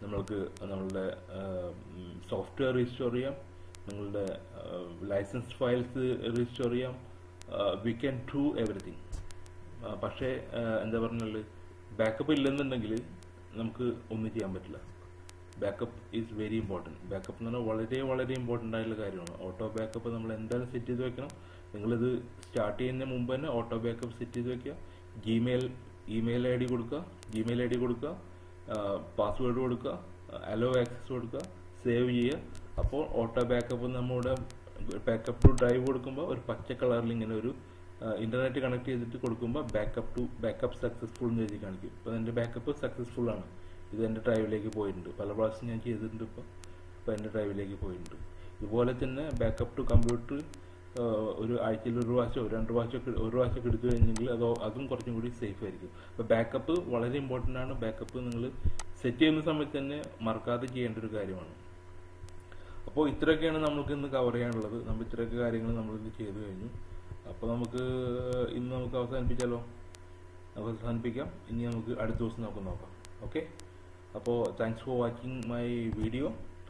Speaker 1: നമ്മൾക്ക് നമ്മളുടെ സോഫ്റ്റ്വെയർ റീസ്റ്റോർ ചെയ്യാം നിങ്ങളുടെ ലൈസൻസ് ഫയൽസ് റീസ്റ്റോർ ചെയ്യാം വി ക്യാൻ ഡു എവറിഥിങ് പക്ഷേ ആ, എന്താ പറഞ്ഞാൽ ബാക്കപ്പ് ഇല്ലെന്നുണ്ടെങ്കിൽ നമുക്ക് ഒന്നും ചെയ്യാൻ പറ്റില്ല backup is very important backup എന്ന് പറഞ്ഞാൽ വളരെ വളരെ ഇമ്പോർട്ടൻ്റ് ആയിട്ടുള്ള കാര്യമാണ് ഓട്ടോ ബാക്കപ്പ് നമ്മൾ എന്തായാലും സെറ്റ് ചെയ്ത് വെക്കണം നിങ്ങളിത് സ്റ്റാർട്ട് ചെയ്യുന്നതിന് മുമ്പ് തന്നെ ഓട്ടോ ബാക്കപ്പ് സെറ്റ് ചെയ്ത് വെക്കുക ജിമെയിൽ ഇമെയിൽ ഐ ഡി കൊടുക്കുക ജിമെയിൽ ഐ ഡി കൊടുക്കുക പാസ്വേഡ് കൊടുക്കുക അലോ ആക്സസ് കൊടുക്കുക സേവ് ചെയ്യുക അപ്പോൾ ഓട്ടോ ബാക്കപ്പ് നമ്മുടെ ബാക്കപ്പ് ടു ഡ്രൈവ് കൊടുക്കുമ്പോൾ ഒരു പച്ച കളറിൽ ഇങ്ങനെ ഒരു ഇന്റർനെറ്റ് കണക്ട് ചെയ്തിട്ട് കൊടുക്കുമ്പോൾ ബാക്കപ്പ് ടു ബാക്കപ്പ് സക്സസ്ഫുൾ എന്ന് എഴുതി കാണിക്കും ഇപ്പോൾ എൻ്റെ ബാക്കപ്പ് സക്സസ്ഫുൾ ആണ് ഇത് എൻ്റെ ഡ്രൈവിലേക്ക് പോയിട്ടുണ്ട് പല പ്രാവശ്യം ഞാൻ ചെയ്തിട്ടുണ്ട് ഇപ്പോൾ ഇപ്പോൾ എൻ്റെ ഡ്രൈവിലേക്ക് പോയിട്ടുണ്ട് ഇതുപോലെ തന്നെ ബാക്കപ്പ് ടു കമ്പ്യൂട്ടർ ഒരു ആഴ്ചയിൽ ഒരു പ്രാവശ്യമോ രണ്ട് പ്രാവശ്യമൊക്കെ ഒരു പ്രാവശ്യമൊക്കെ എടുത്തു കഴിഞ്ഞെങ്കിൽ അതോ അതും കുറച്ചും കൂടി സേഫ് ആയിരിക്കും അപ്പോൾ ബാക്കപ്പ് വളരെ ഇമ്പോർട്ടൻ്റ് ആണ് ബാക്കപ്പ് നിങ്ങൾ സെറ്റ് ചെയ്യുന്ന സമയത്ത് തന്നെ മറക്കാതെ ചെയ്യേണ്ട ഒരു കാര്യമാണ് അപ്പോൾ ഇത്രയൊക്കെയാണ് നമുക്ക് ഇന്ന് കവർ ചെയ്യാനുള്ളത് നമ്മൾ ഇത്രയൊക്കെ കാര്യങ്ങൾ നമ്മൾ ഇന്ന് ചെയ്തു കഴിഞ്ഞു അപ്പോൾ നമുക്ക് ഇന്ന് നമുക്ക് അവസാനിപ്പിച്ചാലോ നമുക്ക് അവസാനിപ്പിക്കാം ഇനി നമുക്ക് അടുത്ത ദിവസം നമുക്ക് നോക്കാം ഓക്കെ അപ്പോൾ thanks for watching my video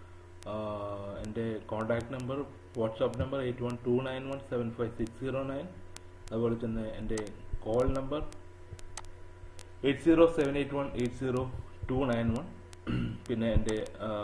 Speaker 1: എൻ്റെ contact number WhatsApp number eight one two nine one seven five six zero nine അതുപോലെ തന്നെ എൻ്റെ call number eight zero seven eight one eight zero two nine one പിന്നെ എൻ്റെ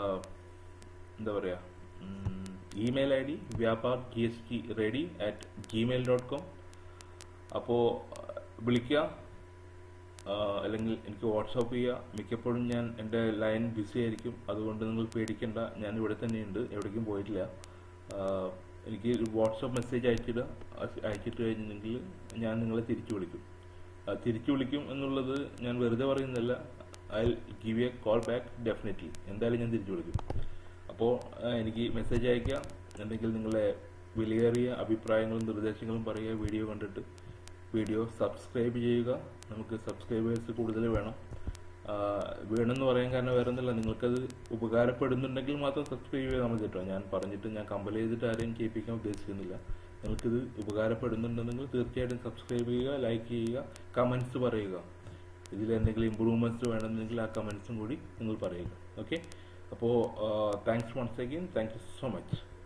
Speaker 1: എന്താ പറയുക email I D Vyapar G S T ready at Gmail dot com അപ്പോൾ വിളിക്കുക ആ, അല്ലെങ്കിൽ എനിക്ക് വാട്സാപ്പ് ചെയ്യുക മിക്കപ്പോഴും ഞാൻ എൻ്റെ ലൈൻ ബിസി ആയിരിക്കും അതുകൊണ്ട് നിങ്ങൾ പേടിക്കേണ്ട ഞാൻ ഇവിടെ തന്നെയുണ്ട് എവിടേക്കും പോയിട്ടില്ല ആ, എനിക്ക് ഒരു വാട്സാപ്പ് മെസ്സേജ് അയച്ചിടുക അയച്ച് അയച്ചിട്ട് കഴിഞ്ഞെങ്കിൽ ഞാൻ നിങ്ങളെ തിരിച്ചു വിളിക്കും ആ, തിരിച്ചു വിളിക്കും എന്നുള്ളത് ഞാൻ വെറുതെ പറയുന്നില്ല I give a call back definitely എന്തായാലും ഞാൻ തിരിച്ചു വിളിക്കും അപ്പോൾ എനിക്ക് മെസ്സേജ് അയക്കാം എന്തെങ്കിലും നിങ്ങളെ വിലയേറിയ അഭിപ്രായങ്ങളും നിർദ്ദേശങ്ങളും പറയുക വീഡിയോ കണ്ടിട്ട് വീഡിയോ സബ്സ്ക്രൈബ് ചെയ്യുക നമുക്ക് സബ്സ്ക്രൈബേഴ്സ് കൂടുതൽ വേണം ആ, വേണമെന്ന് പറയാൻ കാരണം വേറെ ഒന്നുമില്ല നിങ്ങൾക്കത് ഉപകാരപ്പെടുന്നുണ്ടെങ്കിൽ മാത്രം സബ്സ്ക്രൈബ് ചെയ്താൽ മതി കേട്ടോ ഞാൻ പറഞ്ഞിട്ട് ഞാൻ കമ്പൽ ചെയ്തിട്ട് ആരെയും ചെയ്യിപ്പിക്കാൻ ഉദ്ദേശിക്കുന്നില്ല നിങ്ങൾക്കിത് ഉപകാരപ്പെടുന്നുണ്ടെങ്കിൽ തീർച്ചയായിട്ടും സബ്സ്ക്രൈബ് ചെയ്യുക ലൈക്ക് ചെയ്യുക കമൻസ് പറയുക ഇതിൽ എന്തെങ്കിലും ഇമ്പ്രൂവ്മെൻറ്റ്സ് വേണമെന്നുണ്ടെങ്കിൽ ആ കമൻസും കൂടി നിങ്ങൾ പറയുക ഓക്കെ അപ്പോൾ thanks once again thank you so much